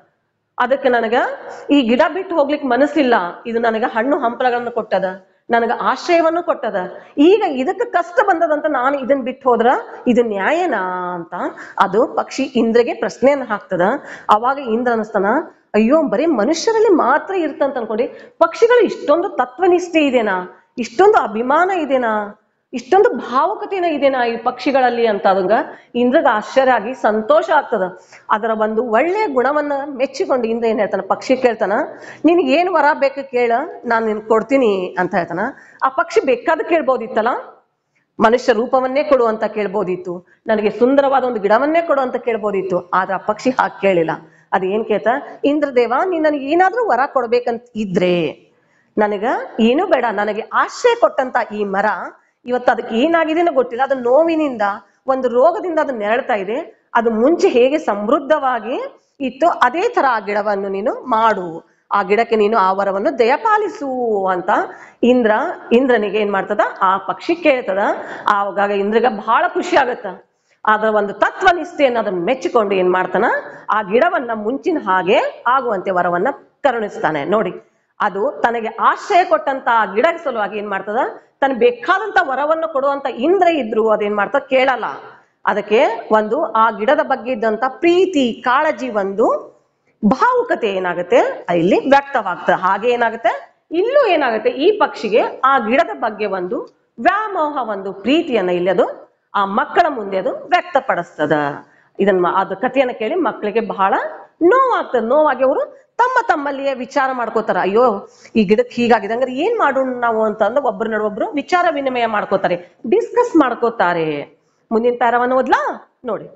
ಅದಕ್ಕೆ ನನಗ ಈ ಗಿಡ ಬಿಟ್ಟು ಹೋಗ್ಲಿಕ್ಕೆ ಮನಸ್ಸಿಲ್ಲ ಇದು ನನಗ ಹಣ್ಣು ಹಂಪಲಗಳನ್ನು ಕೊಟ್ಟದ ನನಗ ಆಶ್ರಯವನ್ನು ಕೊಟ್ಟದ ಈಗ ಇದಕ್ಕೆ ಕಷ್ಟ ಬಂದದಂತ ನಾನು ಇದನ್ನ ಬಿಟ್ಟು ಹೋದ್ರ ಇದು ನ್ಯಾಯನಾ ಅಂತ ಅದು ಪಕ್ಷಿ ಇಂದ್ರಗೆ ಪ್ರಶ್ನೆಯನ್ನ ಹಾಕ್ತದ ಅವಾಗ ಇಂದ್ರ ಅನಸ್ತಾನ ಅಯ್ಯೋ ಬರೀ ಮನುಷ್ಯರಲ್ಲಿ ಮಾತ್ರ ಇರ್ತಂತ ಅನ್ಕೊಂಡಿ ಪಕ್ಷಿಗಳು ಇಷ್ಟೊಂದು ತತ್ವನಿಷ್ಠೆ ಇದೆನಾ ಇಷ್ಟೊಂದು ಅಭಿಮಾನ ಇದೆನಾ ಇಷ್ಟೊಂದು ಭಾವುಕತೆನ ಇದೆನಾ ಈ ಪಕ್ಷಿಗಳಲ್ಲಿ ಅಂತ ಅದಂಗ ಇಂದ್ರಗ ಆಶ್ಚರ್ಯ ಆಗಿ ಸಂತೋಷ ಆಗ್ತದ ಅದರ ಒಂದು ಒಳ್ಳೆಯ ಗುಣವನ್ನ ಮೆಚ್ಚಿಕೊಂಡು ಇಂದ್ರ ಏನ್ ಹೇಳ್ತಾನ ಪಕ್ಷಿ ಕೇಳ್ತಾನ ನಿನಗೆ ಏನ್ ವರ ಬೇಕು ಕೇಳ ನಾನು ನಿನ್ ಕೊಡ್ತೀನಿ ಅಂತ ಹೇಳ್ತಾನ ಆ ಪಕ್ಷಿ ಬೇಕಾದ ಕೇಳ್ಬೋದಿತ್ತಲ್ಲ ಮನುಷ್ಯ ರೂಪವನ್ನೇ ಕೊಡು ಅಂತ ಕೇಳ್ಬೋದಿತ್ತು ನನಗೆ ಸುಂದರವಾದ ಒಂದು ಗಿಡವನ್ನೇ ಕೊಡು ಅಂತ ಕೇಳ್ಬೋದಿತ್ತು ಆದ್ರೆ ಆ ಪಕ್ಷಿ ಹಾಗೆ ಕೇಳಿಲ್ಲ ಅದ್ ಏನ್ ಕೇಳ್ತ ಇಂದ್ರದೇವ ನೀನ್ ನನಗೆ ಏನಾದ್ರೂ ವರ ಕೊಡ್ಬೇಕಂತ ಇದ್ರೆ ನನಗ ಏನು ಬೇಡ ನನಗೆ ಆಶ್ರಯ ಕೊಟ್ಟಂತ ಈ ಮರ ಇವತ್ತು ಅದಕ್ಕೆ ಏನಾಗಿದೆನೋ ಗೊತ್ತಿಲ್ಲ ಅದು ನೋವಿನಿಂದ ಒಂದು ರೋಗದಿಂದ ಅದು ನೆರಳ್ತಾ ಇದೆ ಅದು ಮುಂಚೆ ಹೇಗೆ ಸಮೃದ್ಧವಾಗಿ ಇತ್ತು ಅದೇ ತರ ಆ ಗಿಡವನ್ನು ನೀನು ಮಾಡು ಆ ಗಿಡಕ್ಕೆ ನೀನು ಆ ವರವನ್ನು ದಯಪಾಲಿಸು ಅಂತ ಇಂದ್ರ ಇಂದ್ರನಿಗೆ ಏನ್ ಮಾಡ್ತದ ಆ ಪಕ್ಷಿ ಕೇಳ್ತದ ಆವಾಗ ಇಂದ್ರಗ ಬಹಳ ಖುಷಿ ಆಗತ್ತ ಅದರ ಒಂದು ತತ್ವನಿಷ್ಠೆಯನ್ನು ಅದನ್ನು ಮೆಚ್ಚಿಕೊಂಡು ಏನ್ ಮಾಡ್ತಾನ ಆ ಗಿಡವನ್ನ ಮುಂಚಿನ ಹಾಗೆ ಆಗುವಂತೆ ವರವನ್ನ ಕರುಣಿಸ್ತಾನೆ ನೋಡಿ ಅದು ತನಗೆ ಆಶ್ರಯ ಕೊಟ್ಟಂತ ಆ ಗಿಡ ಸಲುವಾಗಿ ಏನ್ ಮಾಡ್ತದ ತನ್ ಬೇಕಾದಂತ ವರವನ್ನು ಕೊಡುವಂತ ಇಂದ್ರ ಇದ್ರು ಅದೇನ್ ಮಾಡ್ತದ ಕೇಳಲ್ಲ ಅದಕ್ಕೆ ಒಂದು ಆ ಗಿಡದ ಬಗ್ಗೆ ಇದ್ದಂತ ಪ್ರೀತಿ ಕಾಳಜಿ ಒಂದು ಭಾವುಕತೆ ಏನಾಗುತ್ತೆ ಇಲ್ಲಿ ವ್ಯಕ್ತವಾಗ್ತದೆ ಹಾಗೆ ಏನಾಗುತ್ತೆ ಇಲ್ಲೂ ಏನಾಗುತ್ತೆ ಈ ಪಕ್ಷಿಗೆ ಆ ಗಿಡದ ಬಗ್ಗೆ ಒಂದು ವ್ಯಾಮೋಹ ಒಂದು ಪ್ರೀತಿಯನ್ನ ಇಲ್ಲಿ ಅದು ಆ ಮಕ್ಕಳ ಮುಂದೆ ಅದು ವ್ಯಕ್ತಪಡಿಸ್ತದ ಇದನ್ನ ಮ- ಅದು ಕಥೆಯನ್ನ ಕೇಳಿ ಮಕ್ಕಳಿಗೆ ಬಹಳ ನೋವಾಗ್ತದೆ ನೋವಾಗಿ ಅವರು ತಮ್ಮ ತಮ್ಮಲ್ಲಿಯೇ ವಿಚಾರ ಮಾಡ್ಕೋತಾರ ಅಯ್ಯೋ ಈ ಗಿಡಕ್ಕೆ ಹೀಗಾಗಿದೆ ಹಂಗಾರೆ ಏನ್ ಮಾಡೋಣ ನಾವು ಅಂತಂದು ಒಬ್ಬರ ನಡುವೊಬ್ರು ವಿಚಾರ ವಿನಿಮಯ ಮಾಡ್ಕೋತಾರೆ ಡಿಸ್ಕಸ್ ಮಾಡ್ಕೋತಾರೆ ಮುಂದಿನ ಪ್ಯಾರವನ್ನು ಓದ್ಲಾ ನೋಡಿ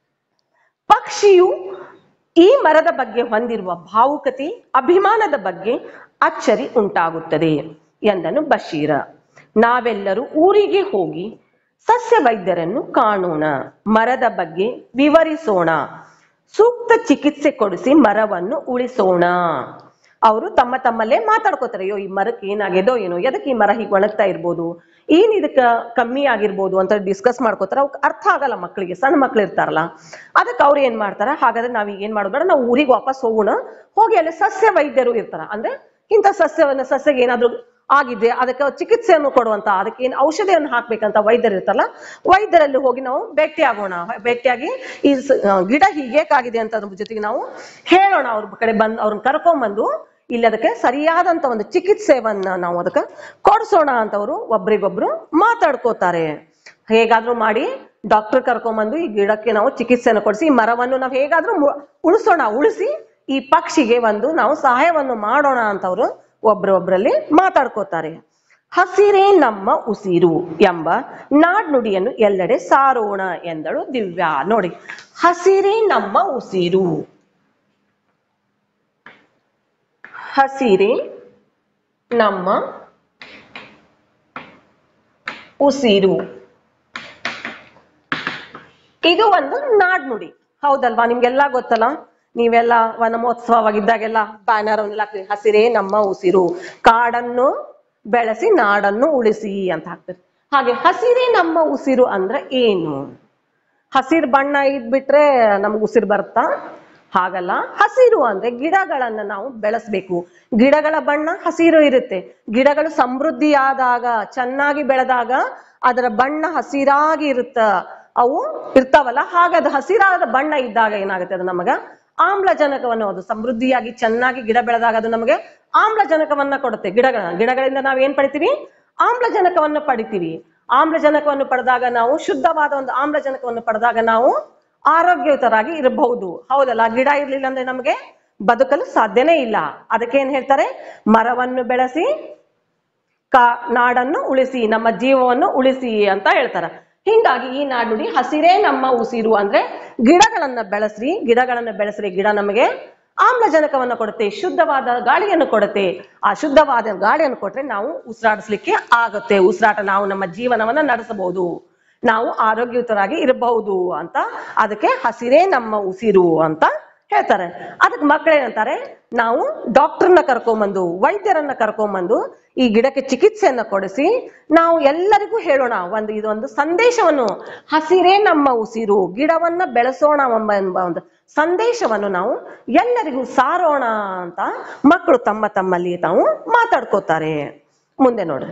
ಪಕ್ಷಿಯು ಈ ಮರದ ಬಗ್ಗೆ ಹೊಂದಿರುವ ಭಾವುಕತೆ ಅಭಿಮಾನದ ಬಗ್ಗೆ ಅಚ್ಚರಿ ಉಂಟಾಗುತ್ತದೆ ಎಂದನು ಬಶೀರ ನಾವೆಲ್ಲರೂ ಊರಿಗೆ ಹೋಗಿ ಸಸ್ಯ ವೈದ್ಯರನ್ನು ಕಾಣೋಣ ಮರದ ಬಗ್ಗೆ ವಿವರಿಸೋಣ ಸೂಕ್ತ ಚಿಕಿತ್ಸೆ ಕೊಡಿಸಿ ಮರವನ್ನು ಉಳಿಸೋಣ ಅವರು ತಮ್ಮ ತಮ್ಮಲ್ಲೇ ಮಾತಾಡ್ಕೋತಾರೆ ಅಯ್ಯೋ ಈ ಮರಕ್ಕೆ ಏನಾಗಿದೋ ಏನೋ ಎದಕ್ಕೆ ಈ ಮರ ಹೀಗೆ ಒಣಗ್ತಾ ಇರ್ಬೋದು ಏನ್ ಇದಕ್ಕ ಕಮ್ಮಿ ಆಗಿರ್ಬೋದು ಅಂತ ಡಿಸ್ಕಸ್ ಮಾಡ್ಕೋತಾರೆ ಅವ್ಕ್ ಅರ್ಥ ಆಗಲ್ಲ ಮಕ್ಕಳಿಗೆ ಸಣ್ಣ ಮಕ್ಳು ಇರ್ತಾರಲ್ಲ ಅದಕ್ಕೆ ಅವ್ರು ಏನ್ ಮಾಡ್ತಾರ ಹಾಗಾದ್ರೆ ನಾವ್ ಈಗ ಏನ್ ಮಾಡೋದು ಬೇಡ ನಾವು ಊರಿಗೆ ವಾಪಸ್ ಹೋಗೋಣ ಹೋಗಿ ಅಲ್ಲಿ ಸಸ್ಯ ವೈದ್ಯರು ಇರ್ತಾರ ಅಂದ್ರೆ ಇಂಥ ಸಸ್ಯವನ್ನ ಸಸ್ಯಗೆ ಏನಾದ್ರು ಆಗಿದೆ ಅದಕ್ಕೆ ಚಿಕಿತ್ಸೆಯನ್ನು ಕೊಡುವಂತ ಅದಕ್ಕೆ ಏನ್ ಔಷಧಿಯನ್ನು ಹಾಕ್ಬೇಕಂತ ವೈದ್ಯರು ಇರ್ತಾರಲ್ಲ ವೈದ್ಯರಲ್ಲಿ ಹೋಗಿ ನಾವು ಭೇಟಿ ಆಗೋಣ ಭೇಟಿಯಾಗಿ ಈ ಸ- ಆ, ಗಿಡ ಹೀಗೇಕಾಗಿದೆ ಅಂತ ಅದ್ರ ಜೊತೆಗೆ ನಾವು ಹೇಳೋಣ ಅವ್ರ ಕಡೆ ಬಂದು ಅವ್ರನ್ನ ಕರ್ಕೊಂಡ್ಬಂದು ಇಲ್ಲಿ ಅದಕ್ಕೆ ಸರಿಯಾದಂತ ಒಂದು ಚಿಕಿತ್ಸೆವನ್ನ ನಾವು ಅದಕ್ಕೆ ಕೊಡಿಸೋಣ ಅಂತವ್ರು ಒಬ್ರಿಗೊಬ್ರು ಮಾತಾಡ್ಕೋತಾರೆ ಹೇಗಾದ್ರೂ ಮಾಡಿ ಡಾಕ್ಟರ್ ಕರ್ಕೊಂಬಂದು ಈ ಗಿಡಕ್ಕೆ ನಾವು ಚಿಕಿತ್ಸೆಯನ್ನು ಕೊಡಿಸಿ ಈ ಮರವನ್ನು ನಾವು ಹೇಗಾದ್ರೂ ಮು- ಉಳಿಸೋಣ ಉಳಿಸಿ ಈ ಪಕ್ಷಿಗೆ ಒಂದು ನಾವು ಸಹಾಯವನ್ನು ಮಾಡೋಣ ಅಂತವ್ರು ಒಬ್ರೊಬ್ರಲ್ಲಿ ಮಾತಾಡ್ಕೋತಾರೆ ಹಸಿರೇ ನಮ್ಮ ಉಸಿರು ಎಂಬ ನಾಡ್ನುಡಿಯನ್ನು ಎಲ್ಲೆಡೆ ಸಾರೋಣ ಎಂದಳು ದಿವ್ಯಾ ನೋಡಿ ಹಸಿರೇ ನಮ್ಮ ಉಸಿರು ಹಸಿರೇ ನಮ್ಮ ಉಸಿರು ಇದು ಒಂದು ನಾಡ್ನುಡಿ ಹೌದಲ್ವಾ ನಿಮ್ಗೆಲ್ಲ ಗೊತ್ತಲ್ಲ ನೀವೆಲ್ಲ ವನಮಹೋತ್ಸವವಾಗಿದ್ದಾಗೆಲ್ಲ ಬ್ಯಾನರ್ ಅವನ್ನೆಲ್ಲ ಹಾಕ್ತೀವಿ ಹಸಿರೇ ನಮ್ಮ ಉಸಿರು ಕಾಡನ್ನು ಬೆಳೆಸಿ ನಾಡನ್ನು ಉಳಿಸಿ ಅಂತ ಹಾಕ್ತಾರೆ ಹಾಗೆ ಹಸಿರೇ ನಮ್ಮ ಉಸಿರು ಅಂದ್ರೆ ಏನು ಹಸಿರು ಬಣ್ಣ ಇದ್ಬಿಟ್ರೆ ನಮ್ಗೆ ಉಸಿರು ಬರುತ್ತಾ ಹಾಗಲ್ಲ ಹಸಿರು ಅಂದ್ರೆ ಗಿಡಗಳನ್ನ ನಾವು ಬೆಳೆಸ್ಬೇಕು ಗಿಡಗಳ ಬಣ್ಣ ಹಸಿರು ಇರುತ್ತೆ ಗಿಡಗಳು ಸಮೃದ್ಧಿಯಾದಾಗ ಚೆನ್ನಾಗಿ ಬೆಳೆದಾಗ ಅದರ ಬಣ್ಣ ಹಸಿರಾಗಿ ಇರುತ್ತ ಅವು ಇರ್ತಾವಲ್ಲ ಹಾಗೆ ಅದು ಹಸಿರಾದ ಬಣ್ಣ ಇದ್ದಾಗ ಏನಾಗುತ್ತೆ ಅದು ನಮಗ ಆಮ್ಲಜನಕವನ್ನು ಅದು ಸಮೃದ್ಧಿಯಾಗಿ ಚೆನ್ನಾಗಿ ಗಿಡ ಬೆಳೆದಾಗ ಅದು ನಮಗೆ ಆಮ್ಲಜನಕವನ್ನ ಕೊಡುತ್ತೆ ಗಿಡಗಳ ಗಿಡಗಳಿಂದ ನಾವು ಏನ್ ಪಡಿತೀವಿ ಆಮ್ಲಜನಕವನ್ನು ಪಡಿತೀವಿ ಆಮ್ಲಜನಕವನ್ನು ಪಡೆದಾಗ ನಾವು ಶುದ್ಧವಾದ ಒಂದು ಆಮ್ಲಜನಕವನ್ನು ಪಡೆದಾಗ ನಾವು ಆರೋಗ್ಯಯುತರಾಗಿ ಇರಬಹುದು ಹೌದಲ್ಲ ಗಿಡ ಇರ್ಲಿಲ್ಲ ಅಂದ್ರೆ ನಮಗೆ ಬದುಕಲು ಸಾಧ್ಯನೇ ಇಲ್ಲ ಅದಕ್ಕೆ ಏನ್ ಹೇಳ್ತಾರೆ ಮರವನ್ನು ಬೆಳೆಸಿ ಕಾ ನಾಡನ್ನು ಉಳಿಸಿ ನಮ್ಮ ಜೀವವನ್ನು ಉಳಿಸಿ ಅಂತ ಹೇಳ್ತಾರ ಹಿಂಗಾಗಿ ಈ ನಾಡುಡಿ ಹಸಿರೇ ನಮ್ಮ ಉಸಿರು ಅಂದ್ರೆ ಗಿಡಗಳನ್ನ ಬೆಳೆಸ್ರಿ ಗಿಡಗಳನ್ನ ಬೆಳೆಸ್ರಿ ಗಿಡ ನಮಗೆ ಆಮ್ಲಜನಕವನ್ನು ಕೊಡುತ್ತೆ ಶುದ್ಧವಾದ ಗಾಳಿಯನ್ನು ಕೊಡುತ್ತೆ ಆ ಶುದ್ಧವಾದ ಗಾಳಿಯನ್ನು ಕೊಟ್ರೆ ನಾವು ಉಸಿರಾಡಿಸ್ಲಿಕ್ಕೆ ಆಗುತ್ತೆ ಉಸಿರಾಟ ನಾವು ನಮ್ಮ ಜೀವನವನ್ನ ನಡೆಸಬಹುದು ನಾವು ಆರೋಗ್ಯಯುತರಾಗಿ ಇರಬಹುದು ಅಂತ ಅದಕ್ಕೆ ಹಸಿರೇ ನಮ್ಮ ಉಸಿರು ಅಂತ ಹೇಳ್ತಾರೆ ಅದಕ್ಕೆ ಮಕ್ಕಳೇನಂತಾರೆ ನಾವು ಡಾಕ್ಟರ್ನ ಕರ್ಕೊಂಬಂದು ವೈದ್ಯರನ್ನ ಕರ್ಕೊಂಬಂದು ಈ ಗಿಡಕ್ಕೆ ಚಿಕಿತ್ಸೆಯನ್ನ ಕೊಡಿಸಿ ನಾವು ಎಲ್ಲರಿಗೂ ಹೇಳೋಣ ಒಂದು ಇದೊಂದು ಸಂದೇಶವನ್ನು ಹಸಿರೇ ನಮ್ಮ ಉಸಿರು ಗಿಡವನ್ನ ಬೆಳೆಸೋಣ ಎಂಬ ಎಂಬ ಒಂದು ಸಂದೇಶವನ್ನು ನಾವು ಎಲ್ಲರಿಗೂ ಸಾರೋಣ ಅಂತ ಮಕ್ಕಳು ತಮ್ಮ ತಮ್ಮಲ್ಲಿ ತಾವು ಮಾತಾಡ್ಕೋತಾರೆ ಮುಂದೆ ನೋಡ್ರಿ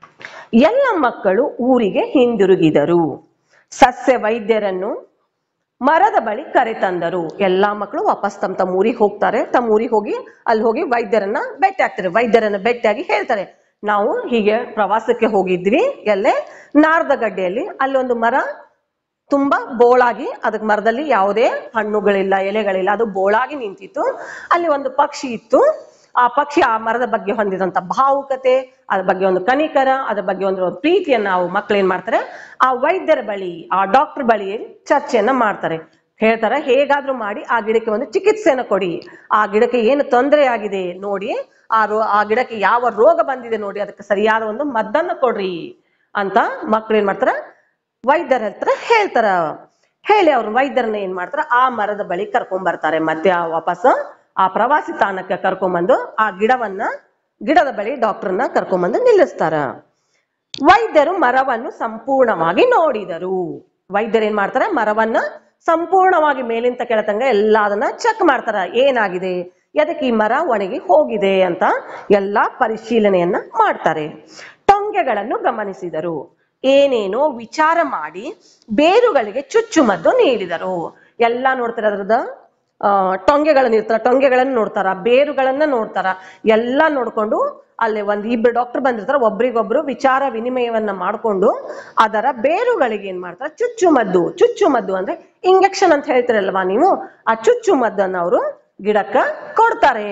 ಎಲ್ಲ ಮಕ್ಕಳು ಊರಿಗೆ ಹಿಂದಿರುಗಿದರು ಸಸ್ಯ ವೈದ್ಯರನ್ನು ಮರದ ಬಳಿ ಕರೆ ತಂದರು ಎಲ್ಲಾ ಮಕ್ಕಳು ವಾಪಸ್ ತಮ್ಮ ತಮ್ಮ ಊರಿಗೆ ಹೋಗ್ತಾರೆ ತಮ್ಮ ಊರಿಗೆ ಹೋಗಿ ಅಲ್ಲಿ ಹೋಗಿ ವೈದ್ಯರನ್ನ ಭೇಟಿ ಆಗ್ತಾರೆ ವೈದ್ಯರನ್ನ ಭೇಟಿಯಾಗಿ ಹೇಳ್ತಾರೆ ನಾವು ಹೀಗೆ ಪ್ರವಾಸಕ್ಕೆ ಹೋಗಿದ್ವಿ ಎಲ್ಲೇ ನಾರದಗಡ್ಡೆಯಲ್ಲಿ ಅಲ್ಲಿ ಒಂದು ಮರ ತುಂಬಾ ಬೋಳಾಗಿ ಅದಕ್ಕೆ ಮರದಲ್ಲಿ ಯಾವುದೇ ಹಣ್ಣುಗಳಿಲ್ಲ ಎಲೆಗಳಿಲ್ಲ ಅದು ಬೋಳಾಗಿ ನಿಂತಿತ್ತು ಅಲ್ಲಿ ಒಂದು ಪಕ್ಷಿ ಇತ್ತು ಆ ಪಕ್ಷಿ ಆ ಮರದ ಬಗ್ಗೆ ಹೊಂದಿದಂತ ಭಾವುಕತೆ ಅದ್ರ ಬಗ್ಗೆ ಒಂದು ಕನಿಕರ ಅದ್ರ ಬಗ್ಗೆ ಒಂದು ಪ್ರೀತಿಯನ್ನ ನಾವು ಮಕ್ಳು ಏನ್ ಮಾಡ್ತಾರೆ ಆ ವೈದ್ಯರ ಬಳಿ ಆ ಡಾಕ್ಟರ್ ಬಳಿ ಚರ್ಚೆಯನ್ನ ಮಾಡ್ತಾರೆ ಹೇಳ್ತಾರೆ ಹೇಗಾದ್ರೂ ಮಾಡಿ ಆ ಗಿಡಕ್ಕೆ ಒಂದು ಚಿಕಿತ್ಸೆಯನ್ನ ಕೊಡಿ ಆ ಗಿಡಕ್ಕೆ ಏನು ತೊಂದರೆ ಆಗಿದೆ ನೋಡಿ ಆ ರೋ ಆ ಗಿಡಕ್ಕೆ ಯಾವ ರೋಗ ಬಂದಿದೆ ನೋಡಿ ಅದಕ್ಕೆ ಸರಿಯಾದ ಒಂದು ಮದ್ದನ್ನ ಕೊಡ್ರಿ ಅಂತ ಮಕ್ಳು ಏನ್ ಮಾಡ್ತಾರ ವೈದ್ಯರ ಹತ್ರ ಹೇಳ್ತಾರ ಹೇಳಿ ಅವ್ರು ವೈದ್ಯರನ್ನ ಏನ್ ಮಾಡ್ತಾರ ಆ ಮರದ ಬಳಿ ಕರ್ಕೊಂಡ್ ಬರ್ತಾರೆ ಮತ್ತೆ ಆ ವಾಪಸ್ ಆ ಪ್ರವಾಸಿ ತಾಣಕ್ಕೆ ಕರ್ಕೊಂಬಂದು ಆ ಗಿಡವನ್ನ ಗಿಡದ ಬಳಿ ಡಾಕ್ಟರ್ನ ಕರ್ಕೊಂಬಂದು ನಿಲ್ಲಿಸ್ತಾರ ವೈದ್ಯರು ಮರವನ್ನು ಸಂಪೂರ್ಣವಾಗಿ ನೋಡಿದರು ವೈದ್ಯರು ಏನ್ ಮಾಡ್ತಾರೆ ಮರವನ್ನ ಸಂಪೂರ್ಣವಾಗಿ ಮೇಲಿಂದ ಕೆಳತಂಗ ಎಲ್ಲ ಅದನ್ನ ಚೆಕ್ ಮಾಡ್ತಾರ ಏನಾಗಿದೆ ಎದಕ್ಕೆ ಈ ಮರ ಒಣಗಿ ಹೋಗಿದೆ ಅಂತ ಎಲ್ಲಾ ಪರಿಶೀಲನೆಯನ್ನ ಮಾಡ್ತಾರೆ ಟೊಂಗೆಗಳನ್ನು ಗಮನಿಸಿದರು ಏನೇನೋ ವಿಚಾರ ಮಾಡಿ ಬೇರುಗಳಿಗೆ ಚುಚ್ಚುಮದ್ದು ನೀಡಿದರು ಎಲ್ಲಾ ನೋಡ್ತಾರೆ ಅದ್ರದ ಆ ಟೊಂಗೆಗಳನ್ನ ಇರ್ತಾರ ಟೊಂಗೆಗಳನ್ನ ನೋಡ್ತಾರ ಬೇರುಗಳನ್ನ ನೋಡ್ತಾರ ಎಲ್ಲಾ ನೋಡ್ಕೊಂಡು ಅಲ್ಲಿ ಒಂದ್ ಇಬ್ರು ಡಾಕ್ಟರ್ ಬಂದಿರ್ತಾರ ಒಬ್ರಿಗೊಬ್ರು ವಿಚಾರ ವಿನಿಮಯವನ್ನ ಮಾಡ್ಕೊಂಡು ಅದರ ಬೇರುಗಳಿಗೆ ಏನ್ ಮಾಡ್ತಾರ ಚುಚ್ಚುಮದ್ದು ಚುಚ್ಚುಮದ್ದು ಅಂದ್ರೆ ಇಂಜೆಕ್ಷನ್ ಅಂತ ಹೇಳ್ತಿರಲ್ವಾ ನೀವು ಆ ಚುಚ್ಚುಮದ್ದನ್ನ ಅವರು ಗಿಡಕ್ಕ ಕೊಡ್ತಾರೆ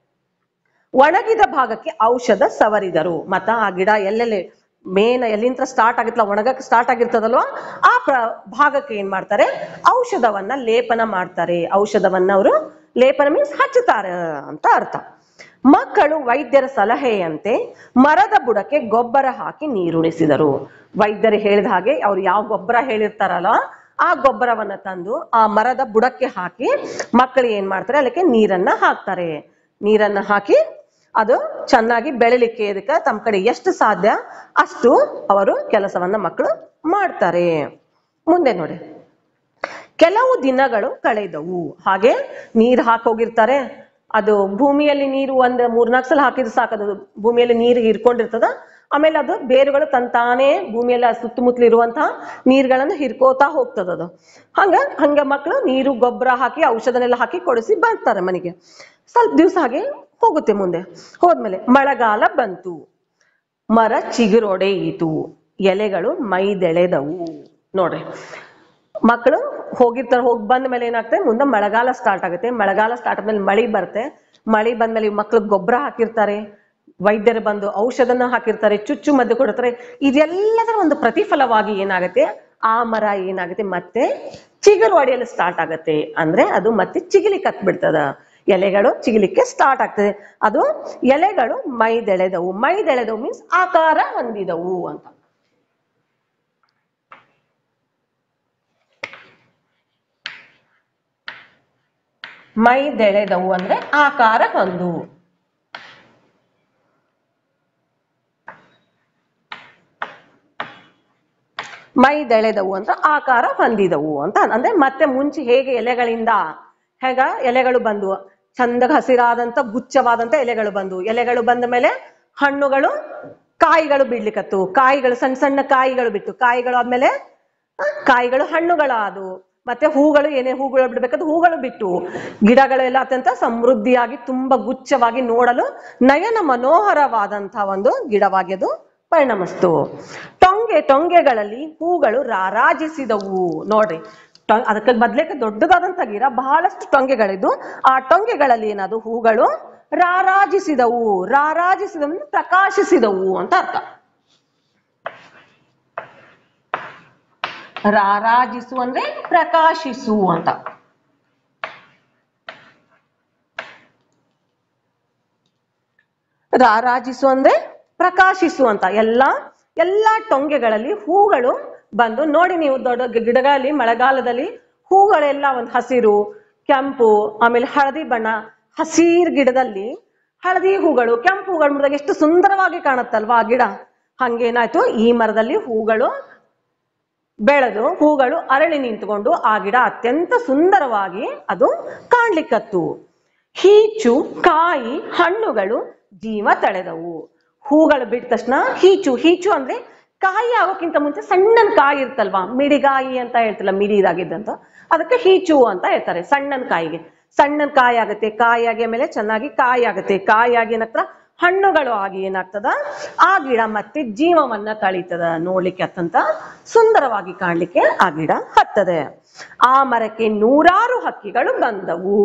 ಒಣಗಿದ ಭಾಗಕ್ಕೆ ಔಷಧ ಸವರಿದರು ಮತ್ತ ಆ ಗಿಡ ಎಲ್ಲೆಲ್ಲಿ ಮೇನ್ ಎಲ್ಲಿಂದ ಸ್ಟಾರ್ಟ್ ಆಗಿತ್ತಲ್ಲ ಒಣಗಕ್ಕೆ ಸ್ಟಾರ್ಟ್ ಆಗಿರ್ತದಲ್ವಾ ಆ ಪ್ರ ಭಾಗಕ್ಕೆ ಏನ್ ಮಾಡ್ತಾರೆ ಔಷಧವನ್ನ ಲೇಪನ ಮಾಡ್ತಾರೆ ಔಷಧವನ್ನ ಅವರು ಲೇಪನ ಮೀನ್ಸ್ ಹಚ್ಚುತ್ತಾರೆ ಅಂತ ಅರ್ಥ ಮಕ್ಕಳು ವೈದ್ಯರ ಸಲಹೆಯಂತೆ ಮರದ ಬುಡಕ್ಕೆ ಗೊಬ್ಬರ ಹಾಕಿ ನೀರುಣಿಸಿದರು ವೈದ್ಯರು ಹೇಳಿದ ಹಾಗೆ ಅವ್ರು ಯಾವ ಗೊಬ್ಬರ ಹೇಳಿರ್ತಾರಲ್ಲ ಆ ಗೊಬ್ಬರವನ್ನ ತಂದು ಆ ಮರದ ಬುಡಕ್ಕೆ ಹಾಕಿ ಮಕ್ಕಳು ಏನ್ ಮಾಡ್ತಾರೆ ಅದಕ್ಕೆ ನೀರನ್ನ ಹಾಕ್ತಾರೆ ನೀರನ್ನ ಹಾಕಿ ಅದು ಚೆನ್ನಾಗಿ ಬೆಳಿಲಿಕ್ಕೆ ಇದಕ್ಕೆ ತಮ್ಮ ಕಡೆ ಎಷ್ಟು ಸಾಧ್ಯ ಅಷ್ಟು ಅವರು ಕೆಲಸವನ್ನ ಮಕ್ಕಳು ಮಾಡ್ತಾರೆ ಮುಂದೆ ನೋಡಿ ಕೆಲವು ದಿನಗಳು ಕಳೆದವು ಹಾಗೆ ನೀರು ಹಾಕೋಗಿರ್ತಾರೆ ಅದು ಭೂಮಿಯಲ್ಲಿ ನೀರು ಒಂದ್ ಮೂರ್ನಾಲ್ಕು ಸಲ ಹಾಕಿದ್ರೆ ಸಾಕದು ಭೂಮಿಯಲ್ಲಿ ನೀರು ಹಿರ್ಕೊಂಡಿರ್ತದ ಆಮೇಲೆ ಅದು ಬೇರುಗಳು ತಂತಾನೇ ಭೂಮಿಯಲ್ಲಿ ಸುತ್ತಮುತ್ತಲು ಇರುವಂತಹ ನೀರುಗಳನ್ನು ಹಿರ್ಕೋತಾ ಹೋಗ್ತದ ಅದು ಹಂಗ ಹಂಗ ಮಕ್ಕಳು ನೀರು ಗೊಬ್ಬರ ಹಾಕಿ ಔಷಧನೆಲ್ಲ ಹಾಕಿ ಕೊಡಿಸಿ ಬರ್ತಾರೆ ಮನೆಗೆ ಸ್ವಲ್ಪ ದಿವಸ ಹಾಗೆ ಹೋಗುತ್ತೆ ಮುಂದೆ ಹೋದ್ಮೇಲೆ ಮಳೆಗಾಲ ಬಂತು ಮರ ಚಿಗುರೊಡೆಯಿತು ಎಲೆಗಳು ಮೈದೆಳೆದವು ನೋಡ್ರಿ ಮಕ್ಕಳು ಹೋಗಿರ್ತಾರೆ ಹೋಗಿ ಬಂದ ಮೇಲೆ ಏನಾಗ್ತದೆ ಮುಂದೆ ಮಳೆಗಾಲ ಸ್ಟಾರ್ಟ್ ಆಗುತ್ತೆ ಮಳೆಗಾಲ ಸ್ಟಾರ್ಟ್ ಆದ್ಮೇಲೆ ಮಳಿ ಬರುತ್ತೆ ಮಳಿ ಬಂದ್ಮೇಲೆ ಮಕ್ಳು ಗೊಬ್ಬರ ಹಾಕಿರ್ತಾರೆ ವೈದ್ಯರು ಬಂದು ಔಷಧನ ಹಾಕಿರ್ತಾರೆ ಚುಚ್ಚು ಮದ್ದು ಕೊಡ್ತಾರೆ ಇದೆಲ್ಲದರ ಒಂದು ಪ್ರತಿಫಲವಾಗಿ ಏನಾಗುತ್ತೆ ಆ ಮರ ಏನಾಗುತ್ತೆ ಮತ್ತೆ ಚಿಗುರು ಹೊಡೆಯಲು ಸ್ಟಾರ್ಟ್ ಆಗತ್ತೆ ಅಂದ್ರೆ ಅದು ಮತ್ತೆ ಚಿಗಿಲಿ ಕತ್ ಬಿಡ್ತದ ಎಲೆಗಳು ಚಿಗಿಲಿಕ್ಕೆ ಸ್ಟಾರ್ಟ್ ಆಗ್ತದೆ ಅದು ಎಲೆಗಳು ಮೈದೆಳೆದವು ಮೈದೆಳೆದವು ಮೀನ್ಸ್ ಆಕಾರ ಹೊಂದಿದವು ಅಂತ ಮೈದೆಳೆದವು ಅಂದ್ರೆ ಆಕಾರ ಹೊಂದು ಮೈದೆಳೆದವು ಅಂದ್ರೆ ಆಕಾರ ಹೊಂದಿದವು ಅಂತ ಅಂದ್ರೆ ಮತ್ತೆ ಮುಂಚೆ ಹೇಗೆ ಎಲೆಗಳಿಂದ ಹೇಗ ಎಲೆಗಳು ಬಂದು ಚಂದಗ ಹಸಿರಾದಂತ ಗುಚ್ಛವಾದಂತ ಎಲೆಗಳು ಬಂದು ಎಲೆಗಳು ಬಂದ ಮೇಲೆ ಹಣ್ಣುಗಳು ಕಾಯಿಗಳು ಬಿಡ್ಲಿಕ್ಕತ್ತು ಕಾಯಿಗಳು ಸಣ್ಣ ಸಣ್ಣ ಕಾಯಿಗಳು ಬಿಟ್ಟು ಕಾಯಿಗಳು ಆದ್ಮೇಲೆ ಆ, ಕಾಯಿಗಳು ಹಣ್ಣುಗಳಾದು ಮತ್ತೆ ಹೂಗಳು ಏನೇ ಹೂಗಳು ಬಿಡ್ಬೇಕಾದ್ರೆ ಹೂಗಳು ಬಿಟ್ಟು ಗಿಡಗಳೆಲ್ಲ ಅತ್ಯಂತ ಸಮೃದ್ಧಿಯಾಗಿ ತುಂಬಾ ಗುಚ್ಛವಾಗಿ ನೋಡಲು ನಯನ ಮನೋಹರವಾದಂತಹ ಒಂದು ಗಿಡವಾಗಿ ಅದು ಪರಿಣಮಿಸ್ತು ಟೊಂಗೆ ಟೊಂಗೆಗಳಲ್ಲಿ ಹೂಗಳು ರಾರಾಜಿಸಿದವು ನೋಡ್ರಿ ಟೊ- ಅದಕ್ಕೆ ಮೊದ್ಲೇಕ ದೊಡ್ಡದಾದಂತ ಗಿಡ ಬಹಳಷ್ಟು ಟೊಂಗೆಗಳಿದ್ದು ಆ ಟೊಂಗೆಗಳಲ್ಲಿ ಏನದು ಹೂಗಳು ರಾರಾಜಿಸಿದವು ರಾರಾಜಿಸಿದವು ಅಂದ್ರೆ ಪ್ರಕಾಶಿಸಿದವು ಅಂತ ಅರ್ಥ ರಾರಾಜಿಸು ಅಂದ್ರೆ ಪ್ರಕಾಶಿಸು ಅಂತ ರಾರಾಜಿಸು ಅಂದ್ರೆ ಪ್ರಕಾಶಿಸು ಅಂತ ಎಲ್ಲಾ ಎಲ್ಲಾ ಟೊಂಗೆಗಳಲ್ಲಿ ಹೂಗಳು ಬಂದು ನೋಡಿ ನೀವು ದೊಡ್ಡ ಗಿ- ಗಿಡಗಳಲ್ಲಿ ಮಳೆಗಾಲದಲ್ಲಿ ಹೂಗಳೆಲ್ಲ ಒಂದು ಹಸಿರು ಕೆಂಪು ಆಮೇಲೆ ಹಳದಿ ಬಣ್ಣ ಹಸಿರು ಗಿಡದಲ್ಲಿ ಹಳದಿ ಹೂಗಳು ಕೆಂಪು ಹೂಗಳು ಮುರಿದಾಗ ಎಷ್ಟು ಸುಂದರವಾಗಿ ಕಾಣುತ್ತಲ್ವಾ ಆ ಗಿಡ ಹಂಗೇನಾಯ್ತು ಈ ಮರದಲ್ಲಿ ಹೂಗಳು ಬೆಳೆದು ಹೂಗಳು ಅರಳಿ ನಿಂತುಕೊಂಡು ಆ ಗಿಡ ಅತ್ಯಂತ ಸುಂದರವಾಗಿ ಅದು ಕಾಣ್ಲಿಕ್ಕತ್ತು ಹೀಚು ಕಾಯಿ ಹಣ್ಣುಗಳು ಜೀವ ತಳೆದವು ಹೂಗಳು ಬಿಟ್ಟ ತಕ್ಷಣ ಹೀಚು ಹೀಚು ಅಂದ್ರೆ ಕಾಯಿ ಆಗೋಕ್ಕಿಂತ ಮುಂಚೆ ಸಣ್ಣ ಕಾಯಿ ಇರ್ತಲ್ವಾ ಮಿಡಿಗಾಯಿ ಅಂತ ಹೇಳ್ತಿಲ್ಲ ಮಿಡಿದಾಗಿದ್ದಂತ ಅದಕ್ಕೆ ಹೀಚು ಅಂತ ಹೇಳ್ತಾರೆ ಸಣ್ಣನ ಕಾಯಿಗೆ ಸಣ್ಣನ ಕಾಯಿ ಆಗುತ್ತೆ ಕಾಯಿ ಆಗಿ ಆಮೇಲೆ ಚೆನ್ನಾಗಿ ಕಾಯಿ ಆಗುತ್ತೆ ಕಾಯಿ ಆಗಿ ಏನಾಗ್ತದ ಹಣ್ಣುಗಳು ಆಗಿ ಏನಾಗ್ತದ ಆ ಗಿಡ ಮತ್ತೆ ಜೀವವನ್ನ ತಳೀತದ ನೋಡ್ಲಿಕ್ಕೆ ಅತ್ತಂತ ಸುಂದರವಾಗಿ ಕಾಣ್ಲಿಕ್ಕೆ ಆ ಗಿಡ ಹತ್ತದೆ ಆ ಮರಕ್ಕೆ ನೂರಾರು ಹಕ್ಕಿಗಳು ಬಂದವು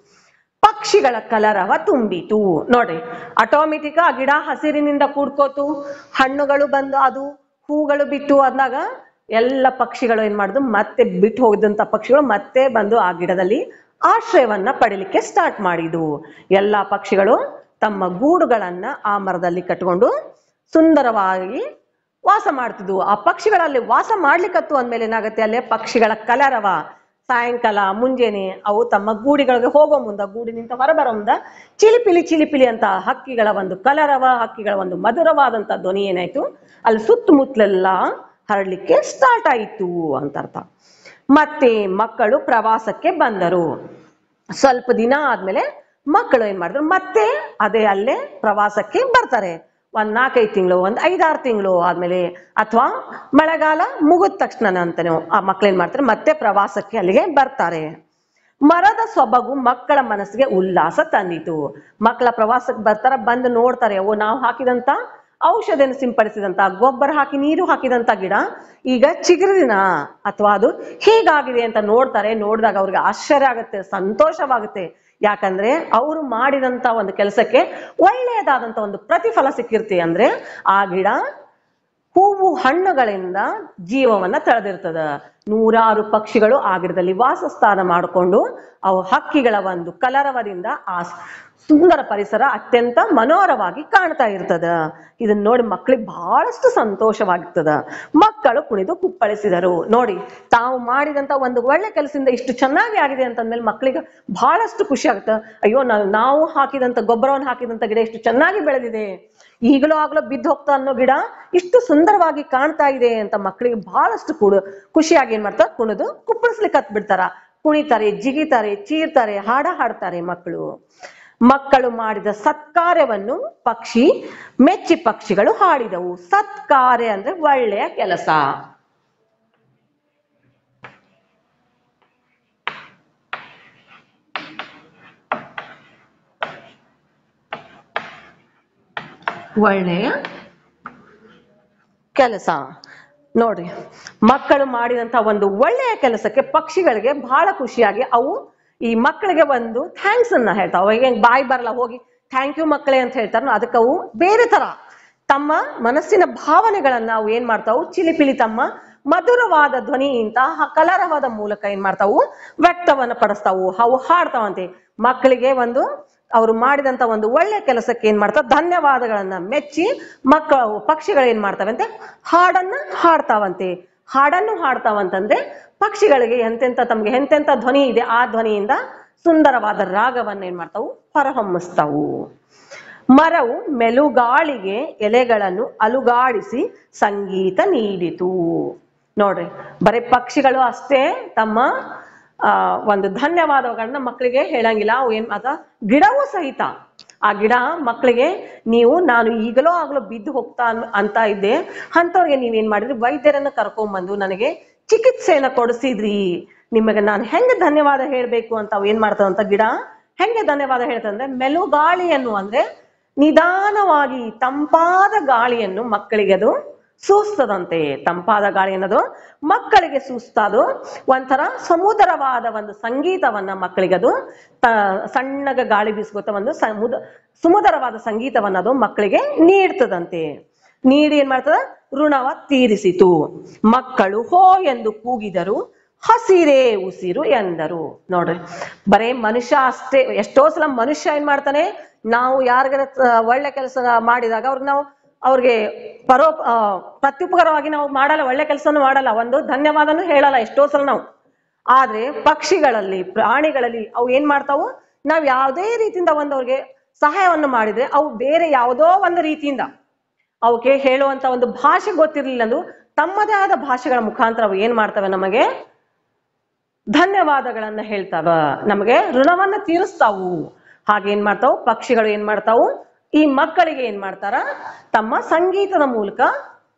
ಪಕ್ಷಿಗಳ ಕಲರವ ತುಂಬಿತು ನೋಡ್ರಿ ಆಟೋಮೆಟಿಕ್ ಆ ಗಿಡ ಹಸಿರಿನಿಂದ ಕೂಡ್ಕೋತು ಹಣ್ಣುಗಳು ಬಂದು ಅದು ಹೂಗಳು ಬಿಟ್ಟು ಅಂದಾಗ ಎಲ್ಲ ಪಕ್ಷಿಗಳು ಏನ್ ಮಾಡುದು ಮತ್ತೆ ಬಿಟ್ಟು ಹೋಗಿದಂತ ಪಕ್ಷಿಗಳು ಮತ್ತೆ ಬಂದು ಆ ಗಿಡದಲ್ಲಿ ಆಶ್ರಯವನ್ನ ಪಡಿಲಿಕ್ಕೆ ಸ್ಟಾರ್ಟ್ ಮಾಡಿದು ಎಲ್ಲಾ ಪಕ್ಷಿಗಳು ತಮ್ಮ ಗೂಡುಗಳನ್ನ ಆ ಮರದಲ್ಲಿ ಕಟ್ಕೊಂಡು ಸುಂದರವಾಗಿ ವಾಸ ಮಾಡ್ತಿದ್ವು ಆ ಪಕ್ಷಿಗಳಲ್ಲಿ ವಾಸ ಮಾಡ್ಲಿಕ್ಕತ್ತು ಅಂದ್ಮೇಲೆ ಏನಾಗುತ್ತೆ ಅಲ್ಲೇ ಪಕ್ಷಿಗಳ ಕಲರವ ಸಾಯಂಕಾಲ ಮುಂಜಾನೆ ಅವು ತಮ್ಮ ಗೂಡಿಗಳಿಗೆ ಹೋಗೋ ಮುಂದ ಗೂಡಿನಿಂದ ಹೊರಬರೋ ಮುಂದ ಚಿಲಿಪಿಲಿ ಚಿಲಿಪಿಲಿ ಅಂತ ಹಕ್ಕಿಗಳ ಒಂದು ಕಲರವ ಹಕ್ಕಿಗಳ ಒಂದು ಮಧುರವಾದಂತ ಧ್ವನಿ ಏನಾಯ್ತು ಅಲ್ಲಿ ಸುತ್ತಮುತ್ತಲೆಲ್ಲ ಹರಡ್ಲಿಕ್ಕೆ ಸ್ಟಾರ್ಟ್ ಆಯಿತು ಅಂತ ಅರ್ಥ ಮತ್ತೆ ಮಕ್ಕಳು ಪ್ರವಾಸಕ್ಕೆ ಬಂದರು ಸ್ವಲ್ಪ ದಿನ ಆದ್ಮೇಲೆ ಮಕ್ಕಳು ಏನ್ ಮಾಡಿದ್ರು ಮತ್ತೆ ಅದೇ ಅಲ್ಲೇ ಪ್ರವಾಸಕ್ಕೆ ಬರ್ತಾರೆ ಒಂದ್ ನಾಲ್ಕೈದು ತಿಂಗಳು ಒಂದ್ ಐದಾರು ತಿಂಗಳು ಆದ್ಮೇಲೆ ಅಥವಾ ಮಳೆಗಾಲ ಮುಗಿದ ತಕ್ಷಣ ಅಂತಾನೆ ಆ ಮಕ್ಳು ಏನ್ ಮಾಡ್ತಾರೆ ಮತ್ತೆ ಪ್ರವಾಸಕ್ಕೆ ಅಲ್ಲಿಗೆ ಬರ್ತಾರೆ ಮರದ ಸೊಬಗು ಮಕ್ಕಳ ಮನಸ್ಸಿಗೆ ಉಲ್ಲಾಸ ತಂದಿತು ಮಕ್ಕಳ ಪ್ರವಾಸಕ್ಕೆ ಬರ್ತಾರ ಬಂದು ನೋಡ್ತಾರೆ ಓ ನಾವು ಹಾಕಿದಂತ ಔಷಧಿಯನ್ನು ಸಿಂಪಡಿಸಿದಂತ ಗೊಬ್ಬರ ಹಾಕಿ ನೀರು ಹಾಕಿದಂತ ಗಿಡ ಈಗ ಚಿಗುರಿನ ಅಥವಾ ಅದು ಹೀಗಾಗಿದೆ ಅಂತ ನೋಡ್ತಾರೆ ನೋಡಿದಾಗ ಅವ್ರಿಗೆ ಆಶ್ಚರ್ಯ ಆಗುತ್ತೆ ಸಂತೋಷವಾಗುತ್ತೆ ಯಾಕಂದ್ರೆ ಅವರು ಮಾಡಿದಂತ ಒಂದು ಕೆಲಸಕ್ಕೆ ಒಳ್ಳೆಯದಾದಂತ ಒಂದು ಪ್ರತಿಫಲ ಸಿಕ್ಕಿರ್ತಿ ಅಂದ್ರೆ ಆ ಗಿಡ ಹೂವು ಹಣ್ಣುಗಳಿಂದ ಜೀವವನ್ನ ತಳೆದಿರ್ತದ ನೂರಾರು ಪಕ್ಷಿಗಳು ಆ ಗಿಡದಲ್ಲಿ ವಾಸಸ್ಥಾನ ಮಾಡಿಕೊಂಡು ಅವು ಹಕ್ಕಿಗಳ ಒಂದು ಕಲರವದಿಂದ ಆ ಸುಂದರ ಪರಿಸರ ಅತ್ಯಂತ ಮನೋಹರವಾಗಿ ಕಾಣ್ತಾ ಇರ್ತದ ಇದನ್ನ ನೋಡಿ ಮಕ್ಕಳಿಗೆ ಬಹಳಷ್ಟು ಸಂತೋಷವಾಗಿರ್ತದ ಮಕ್ಕಳು ಕುಣಿದು ಕುಪ್ಪಳಿಸಿದರು ನೋಡಿ ತಾವು ಮಾಡಿದಂತ ಒಂದು ಒಳ್ಳೆ ಕೆಲಸದಿಂದ ಇಷ್ಟು ಚೆನ್ನಾಗಿ ಆಗಿದೆ ಅಂತಂದ್ಮೇಲೆ ಮಕ್ಕಳಿಗೆ ಬಹಳಷ್ಟು ಖುಷಿ ಆಗುತ್ತೆ ಅಯ್ಯೋ ನಾವು ನಾವು ಹಾಕಿದಂತ ಗೊಬ್ಬರವನ್ನು ಹಾಕಿದಂತ ಗಿಡ ಇಷ್ಟು ಚೆನ್ನಾಗಿ ಬೆಳೆದಿದೆ ಈಗಲೂ ಆಗ್ಲೂ ಬಿದ್ದು ಹೋಗ್ತಾ ಅನ್ನೋ ಗಿಡ ಇಷ್ಟು ಸುಂದರವಾಗಿ ಕಾಣ್ತಾ ಇದೆ ಅಂತ ಮಕ್ಕಳಿಗೆ ಬಹಳಷ್ಟು ಕುಡು ಖುಷಿಯಾಗಿ ಏನ್ ಮಾಡ್ತಾರೆ ಕುಣಿದು ಕುಪ್ಪಳಿಸ್ಲಿಕ್ಕೆ ಹತ್ ಬಿಡ್ತಾರ ಕುಣಿತಾರೆ ಜಿಗಿತಾರೆ ಚೀರ್ತಾರೆ ಹಾಡ ಹಾಡ್ತಾರೆ ಮಕ್ಕಳು ಮಕ್ಕಳು ಮಾಡಿದ ಸತ್ಕಾರ್ಯವನ್ನು ಪಕ್ಷಿ ಮೆಚ್ಚಿ ಪಕ್ಷಿಗಳು ಹಾಡಿದವು ಸತ್ಕಾರ್ಯ ಅಂದ್ರೆ ಒಳ್ಳೆಯ ಕೆಲಸ ಒಳ್ಳೆಯ ಕೆಲಸ ನೋಡ್ರಿ ಮಕ್ಕಳು ಮಾಡಿದಂತ ಒಂದು ಒಳ್ಳೆಯ ಕೆಲಸಕ್ಕೆ ಪಕ್ಷಿಗಳಿಗೆ ಬಹಳ ಖುಷಿಯಾಗಿ ಅವು ಈ ಮಕ್ಕಳಿಗೆ ಒಂದು ಥ್ಯಾಂಕ್ಸ್ ಅನ್ನ ಹೇಳ್ತಾವ ಅವಾಗ ಹೆಂಗ್ ಬಾಯಿ ಬರಲ್ಲ ಹೋಗಿ ಥ್ಯಾಂಕ್ ಯು ಮಕ್ಕಳೇ ಅಂತ ಹೇಳ್ತಾರ ಅದಕ್ಕೆ ಅವು ಬೇರೆ ತರ ತಮ್ಮ ಮನಸ್ಸಿನ ಭಾವನೆಗಳನ್ನ ಅವು ಏನ್ ಮಾಡ್ತಾವು ಚಿಲಿಪಿಲಿ ತಮ್ಮ ಮಧುರವಾದ ಧ್ವನಿಯಿಂದ ಹ- ಕಲರವಾದ ಮೂಲಕ ಏನ್ ಮಾಡ್ತಾವು ವ್ಯಕ್ತವನ್ನ ಪಡಿಸ್ತಾವು ಅವು ಹಾಡ್ತಾವಂತೆ ಮಕ್ಕಳಿಗೆ ಒಂದು ಅವರು ಮಾಡಿದಂತ ಒಂದು ಒಳ್ಳೆ ಕೆಲಸಕ್ಕೆ ಏನ್ ಮಾಡ್ತಾವ ಧನ್ಯವಾದಗಳನ್ನ ಮೆಚ್ಚಿ ಮಕ್ಕಳು ಪಕ್ಷಿಗಳು ಏನ್ ಮಾಡ್ತಾವಂತೆ ಹಾಡನ್ನ ಹಾಡ್ತಾವಂತೆ ಹಾಡನ್ನು ಹಾಡ್ತಾವಂತಂದ್ರೆ ಪಕ್ಷಿಗಳಿಗೆ ಎಂತೆಂತ ತಮ್ಗೆ ಎಂತೆಂತ ಧ್ವನಿ ಇದೆ ಆ ಧ್ವನಿಯಿಂದ ಸುಂದರವಾದ ರಾಗವನ್ನ ಏನ್ ಮಾಡ್ತಾವು ಹೊರಹೊಮ್ಮಿಸ್ತಾವು ಮರವು ಮೆಲುಗಾಳಿಗೆ ಎಲೆಗಳನ್ನು ಅಲುಗಾಡಿಸಿ ಸಂಗೀತ ನೀಡಿತು ನೋಡ್ರಿ ಬರೀ ಪಕ್ಷಿಗಳು ಅಷ್ಟೇ ತಮ್ಮ ಆ ಒಂದು ಧನ್ಯವಾದಗಳನ್ನ ಮಕ್ಕಳಿಗೆ ಹೇಳಂಗಿಲ್ಲ ಅವು ಏನ್ ಮಾತ ಗಿಡವೂ ಸಹಿತ ಆ ಗಿಡ ಮಕ್ಕಳಿಗೆ ನೀವು ನಾನು ಈಗಲೋ ಆಗ್ಲೋ ಬಿದ್ದು ಹೋಗ್ತಾ ಅನ್- ಅಂತ ಇದ್ದೆ ಅಂಥವ್ರಿಗೆ ನೀವೇನ್ ಮಾಡಿದ್ರಿ ವೈದ್ಯರನ್ನ ಕರ್ಕೊಂಡ್ಬಂದು ನನಗೆ ಚಿಕಿತ್ಸೆಯನ್ನ ಕೊಡಿಸಿದ್ರಿ ನಿಮಗೆ ನಾನು ಹೆಂಗೆ ಧನ್ಯವಾದ ಹೇಳ್ಬೇಕು ಅಂತ ಅವು ಏನ್ ಮಾಡ್ತಾವಂತ ಗಿಡ ಹೆಂಗೆ ಧನ್ಯವಾದ ಹೇಳ್ತಂದ್ರೆ ಮೆಲುಗಾಳಿಯನ್ನು ಅಂದ್ರೆ ನಿಧಾನವಾಗಿ ತಂಪಾದ ಗಾಳಿಯನ್ನು ಮಕ್ಕಳಿಗೆ ಅದು ಸೂಸ್ತದಂತೆ ತಂಪಾದ ಗಾಳಿ ಅನ್ನೋದು ಮಕ್ಕಳಿಗೆ ಸೂಸ್ತದು ಒಂಥರ ಸಮುದರವಾದ ಒಂದು ಸಂಗೀತವನ್ನ ಮಕ್ಕಳಿಗೆ ಅದು ತ- ಸಣ್ಣಗ ಗಾಳಿ ಬೀಸ್ಕೊತ ಒಂದು ಸಮುದ ಸುಮಧುರವಾದ ಸಂಗೀತವನ್ನ ಅದು ಮಕ್ಕಳಿಗೆ ನೀಡ್ತದಂತೆ ನೀಡಿ ಏನ್ ಮಾಡ್ತದ ಋಣವ ತೀರಿಸಿತು ಮಕ್ಕಳು ಹೋ ಎಂದು ಕೂಗಿದರು ಹಸಿರೇ ಉಸಿರು ಎಂದರು ನೋಡ್ರಿ ಬರೇ ಮನುಷ್ಯ ಅಷ್ಟೇ ಎಷ್ಟೋ ಸಲ ಮನುಷ್ಯ ಏನ್ ಮಾಡ್ತಾನೆ ನಾವು ಯಾರಿಗಾರ ತ- ಒಳ್ಳೆ ಕೆಲಸ ಮಾಡಿದಾಗ ಅವ್ರಿಗೆ ನಾವು ಅವ್ರಿಗೆ ಪರೋ ಆ, ಪ್ರತ್ಯುಪಕಾರವಾಗಿ ನಾವು ಮಾಡಲ್ಲ ಒಳ್ಳೆ ಕೆಲಸನೂ ಮಾಡಲ್ಲ ಒಂದು ಧನ್ಯವಾದನೂ ಹೇಳಲ್ಲ ಎಷ್ಟೋ ಸಲ ನಾವು ಆದ್ರೆ ಪಕ್ಷಿಗಳಲ್ಲಿ ಪ್ರಾಣಿಗಳಲ್ಲಿ ಅವು ಏನ್ ಮಾಡ್ತಾವು ನಾವ್ ಯಾವುದೇ ರೀತಿಯಿಂದ ಒಂದು ಅವ್ರಿಗೆ ಸಹಾಯವನ್ನು ಮಾಡಿದ್ರೆ ಅವು ಬೇರೆ ಯಾವುದೋ ಒಂದು ರೀತಿಯಿಂದ ಅವಕ್ಕೆ ಹೇಳುವಂತ ಒಂದು ಭಾಷೆ ಗೊತ್ತಿರ್ಲಿಲ್ಲ ಅಂದು ತಮ್ಮದೇ ಆದ ಭಾಷೆಗಳ ಮುಖಾಂತರ ಅವು ಏನ್ ಮಾಡ್ತವೆ ನಮಗೆ ಧನ್ಯವಾದಗಳನ್ನ ಹೇಳ್ತಾವ ನಮಗೆ ಋಣವನ್ನ ತೀರಿಸ್ತಾವು ಹಾಗೆ ಏನ್ ಮಾಡ್ತಾವು ಪಕ್ಷಿಗಳು ಏನ್ ಮಾಡ್ತಾವು ಈ ಮಕ್ಕಳಿಗೆ ಏನ್ ಮಾಡ್ತಾರ ತಮ್ಮ ಸಂಗೀತದ ಮೂಲಕ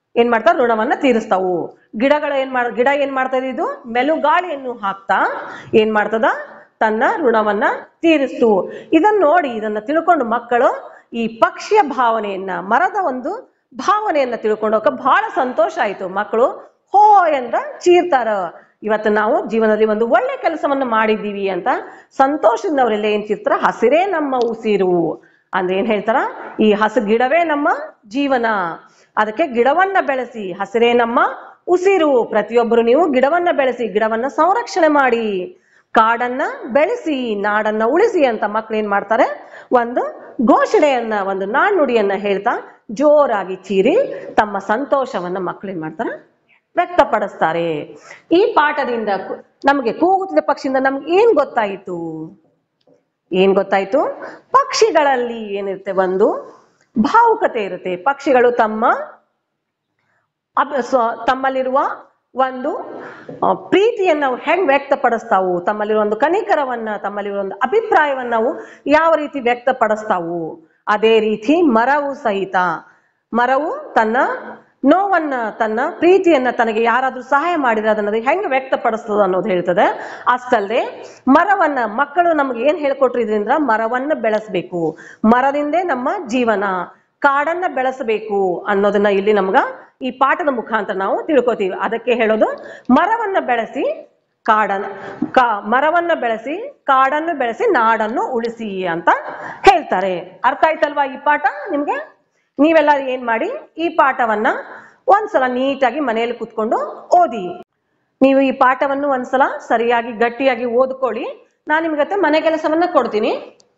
ಏನ್ ಮಾಡ್ತಾವ ಋಣವನ್ನ ತೀರಿಸ್ತಾವು ಗಿಡಗಳು ಏನ್ ಮಾಡ ಗಿಡ ಏನ್ ಮಾಡ್ತದೆ ಇದು ಮೆಲುಗಾಳಿಯನ್ನು ಹಾಕ್ತಾ ಏನ್ ಮಾಡ್ತದ ತನ್ನ ಋಣವನ್ನ ತೀರಿಸ್ತು ಇದನ್ನ ನೋಡಿ ಇದನ್ನ ತಿಳ್ಕೊಂಡು ಮಕ್ಕಳು ಈ ಪಕ್ಷಿಯ ಭಾವನೆಯನ್ನ ಮರದ ಒಂದು ಭಾವನೆಯನ್ನ ತಿಳ್ಕೊಂಡೋಗ ಬಹಳ ಸಂತೋಷ ಆಯ್ತು ಮಕ್ಕಳು ಹೋ ಎಂದ ಚೀರ್ತಾರ ಇವತ್ತು ನಾವು ಜೀವನದಲ್ಲಿ ಒಂದು ಒಳ್ಳೆ ಕೆಲಸವನ್ನು ಮಾಡಿದ್ದೀವಿ ಅಂತ ಸಂತೋಷದಿಂದ ಅವರೆಲ್ಲ ಏನ್ ಚೀರ್ತಾರ ಹಸಿರೇ ನಮ್ಮ ಉಸಿರು ಅಂದ್ರೆ ಏನ್ ಹೇಳ್ತಾರ ಈ ಹಸಿರು ಗಿಡವೇ ನಮ್ಮ ಜೀವನ ಅದಕ್ಕೆ ಗಿಡವನ್ನ ಬೆಳೆಸಿ ಹಸಿರೇ ನಮ್ಮ ಉಸಿರು ಪ್ರತಿಯೊಬ್ಬರು ನೀವು ಗಿಡವನ್ನ ಬೆಳೆಸಿ ಗಿಡವನ್ನ ಸಂರಕ್ಷಣೆ ಮಾಡಿ ಕಾಡನ್ನ ಬೆಳೆಸಿ ನಾಡನ್ನ ಉಳಿಸಿ ಅಂತ ಮಕ್ಳು ಏನ್ ಮಾಡ್ತಾರೆ ಒಂದು ಘೋಷಣೆಯನ್ನ ಒಂದು ನಾಣ್ಣುಡಿಯನ್ನ ಹೇಳ್ತಾ ಜೋರಾಗಿ ಚೀರಿ ತಮ್ಮ ಸಂತೋಷವನ್ನ ಮಕ್ಳು ಏನ್ ಮಾಡ್ತಾರೆ ವ್ಯಕ್ತಪಡಿಸ್ತಾರೆ ಈ ಪಾಠದಿಂದ ಕು- ನಮಗೆ ಕೂಗುತ್ತಿದ್ದ ಪಕ್ಷಿಯಿಂದ ನಮ್ಗೆ ಏನ್ ಗೊತ್ತಾಯಿತು ಏನ್ ಗೊತ್ತಾಯ್ತು ಪಕ್ಷಿಗಳಲ್ಲಿ ಏನಿರುತ್ತೆ ಒಂದು ಭಾವುಕತೆ ಇರುತ್ತೆ ಪಕ್ಷಿಗಳು ತಮ್ಮ ಅಭಿ- ಸ್ವ- ತಮ್ಮಲ್ಲಿರುವ ಒಂದು ಆ, ಪ್ರೀತಿಯನ್ನ ಅವು ಹೆಂಗ್ ವ್ಯಕ್ತಪಡಿಸ್ತಾವು ತಮ್ಮಲ್ಲಿರುವ ಒಂದು ಕನಿಕರವನ್ನ ತಮ್ಮಲ್ಲಿರುವ ಒಂದು ಅಭಿಪ್ರಾಯವನ್ನ ನಾವು ಯಾವ ರೀತಿ ವ್ಯಕ್ತಪಡಿಸ್ತಾವು ಅದೇ ರೀತಿ ಮರವು ಸಹಿತ ಮರವು ತನ್ನ ನೋವನ್ನ ತನ್ನ ಪ್ರೀತಿಯನ್ನ ತನಗೆ ಯಾರಾದ್ರೂ ಸಹಾಯ ಮಾಡಿದ್ರೆ ಅದನ್ನ ಹೆಂಗ್ ವ್ಯಕ್ತಪಡಿಸ್ತದ ಅನ್ನೋದು ಹೇಳ್ತದೆ ಅಷ್ಟಲ್ಲದೆ ಮರವನ್ನ ಮಕ್ಕಳು ನಮ್ಗೆ ಏನ್ ಹೇಳ್ಕೊಟ್ರು ಇದರಿಂದ ಮರವನ್ನ ಬೆಳೆಸ್ಬೇಕು ಮರದಿಂದೇ ನಮ್ಮ ಜೀವನ ಕಾಡನ್ನ ಬೆಳೆಸಬೇಕು ಅನ್ನೋದನ್ನ ಇಲ್ಲಿ ನಮ್ಗ ಈ ಪಾಠದ ಮುಖಾಂತರ ನಾವು ತಿಳ್ಕೊತೀವಿ ಅದಕ್ಕೆ ಹೇಳೋದು ಮರವನ್ನ ಬೆಳೆಸಿ ಕಾಡನ್ನ ಕಾ ಮರವನ್ನ ಬೆಳೆಸಿ ಕಾಡನ್ನು ಬೆಳೆಸಿ ನಾಡನ್ನು ಉಳಿಸಿ ಅಂತ ಹೇಳ್ತಾರೆ ಅರ್ಥ ಆಯ್ತಲ್ವಾ ಈ ಪಾಠ ನಿಮ್ಗೆ ನೀವೆಲ್ಲ ಏನ್ ಮಾಡಿ ಈ ಪಾಠವನ್ನ ಒಂದ್ಸಲ ನೀಟಾಗಿ ಮನೆಯಲ್ಲಿ ಕುತ್ಕೊಂಡು ಓದಿ ನೀವು ಈ ಪಾಠವನ್ನು ಒಂದ್ಸಲ ಸರಿಯಾಗಿ ಗಟ್ಟಿಯಾಗಿ ಓದ್ಕೊಳ್ಳಿ ನಾನು ನಿಮ್ಗತ್ತೆ ಮನೆ ಕೆಲಸವನ್ನ ಕೊಡ್ತೀನಿ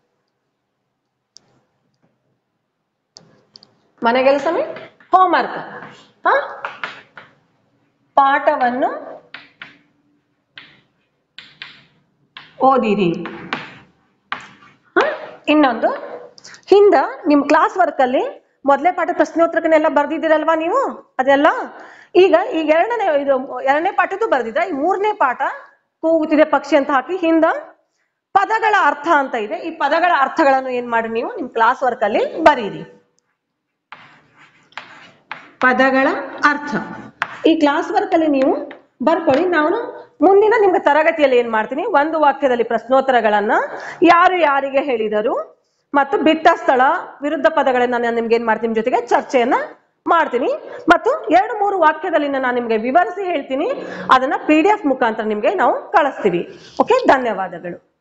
ಮನೆ ಕೆಲಸ ಹೋಮ್ವರ್ಕ್ ಹ ಪಾಠವನ್ನು ಓದಿರಿ ಹ? ಇನ್ನೊಂದು ಹಿಂದ ನಿಮ್ ಕ್ಲಾಸ್ ವರ್ಕ್ ಅಲ್ಲಿ ಮೊದಲೇ ಪಾಠ ಪ್ರಶ್ನೋತ್ತರಗಳನ್ನೆಲ್ಲ ಬರ್ದಿದ್ದೀರಲ್ವಾ ನೀವು ಅದೆಲ್ಲ ಈಗ ಈಗ ಎರಡನೇ ಇದು ಎರಡನೇ ಪಾಠದ್ದು ಬರ್ದಿದ್ರ ಈ ಮೂರನೇ ಪಾಠ ಕೂಗುತ್ತಿದೆ ಪಕ್ಷಿ ಅಂತ ಹಾಕಿ ಹಿಂದ ಪದಗಳ ಅರ್ಥ ಅಂತ ಇದೆ ಈ ಪದಗಳ ಅರ್ಥಗಳನ್ನು ಏನ್ ಮಾಡಿ ನೀವು ನಿಮ್ ಕ್ಲಾಸ್ ವರ್ಕ್ ಅಲ್ಲಿ ಬರೀರಿ ಪದಗಳ ಅರ್ಥ ಈ ಕ್ಲಾಸ್ ವರ್ಕ್ ಅಲ್ಲಿ ನೀವು ಬರ್ಕೊಳ್ಳಿ ನಾನು ಮುಂದಿನ ನಿಮ್ಗೆ ತರಗತಿಯಲ್ಲಿ ಏನ್ ಮಾಡ್ತೀನಿ ಒಂದು ವಾಕ್ಯದಲ್ಲಿ ಪ್ರಶ್ನೋತ್ತರಗಳನ್ನ ಯಾರು ಯಾರಿಗೆ ಹೇಳಿದರು ಮತ್ತು ಬಿಟ್ಟ ಸ್ಥಳ ವಿರುದ್ಧ ಪದಗಳನ್ನ ನಾನು ನಿಮ್ಗೆ ಏನ್ ಮಾಡ್ತೀನಿ ನಿಮ್ ಜೊತೆಗೆ ಚರ್ಚೆಯನ್ನ ಮಾಡ್ತೀನಿ ಮತ್ತು ಎರಡು ಮೂರು ವಾಕ್ಯದಲ್ಲಿ ನಾನು ನಿಮ್ಗೆ ವಿವರಿಸಿ ಹೇಳ್ತೀನಿ ಅದನ್ನ ಪಿ ಡಿ ಎಫ್ ಮುಖಾಂತರ ನಿಮ್ಗೆ ನಾವು ಕಳಿಸ್ತೀವಿ ಓಕೆ ಧನ್ಯವಾದಗಳು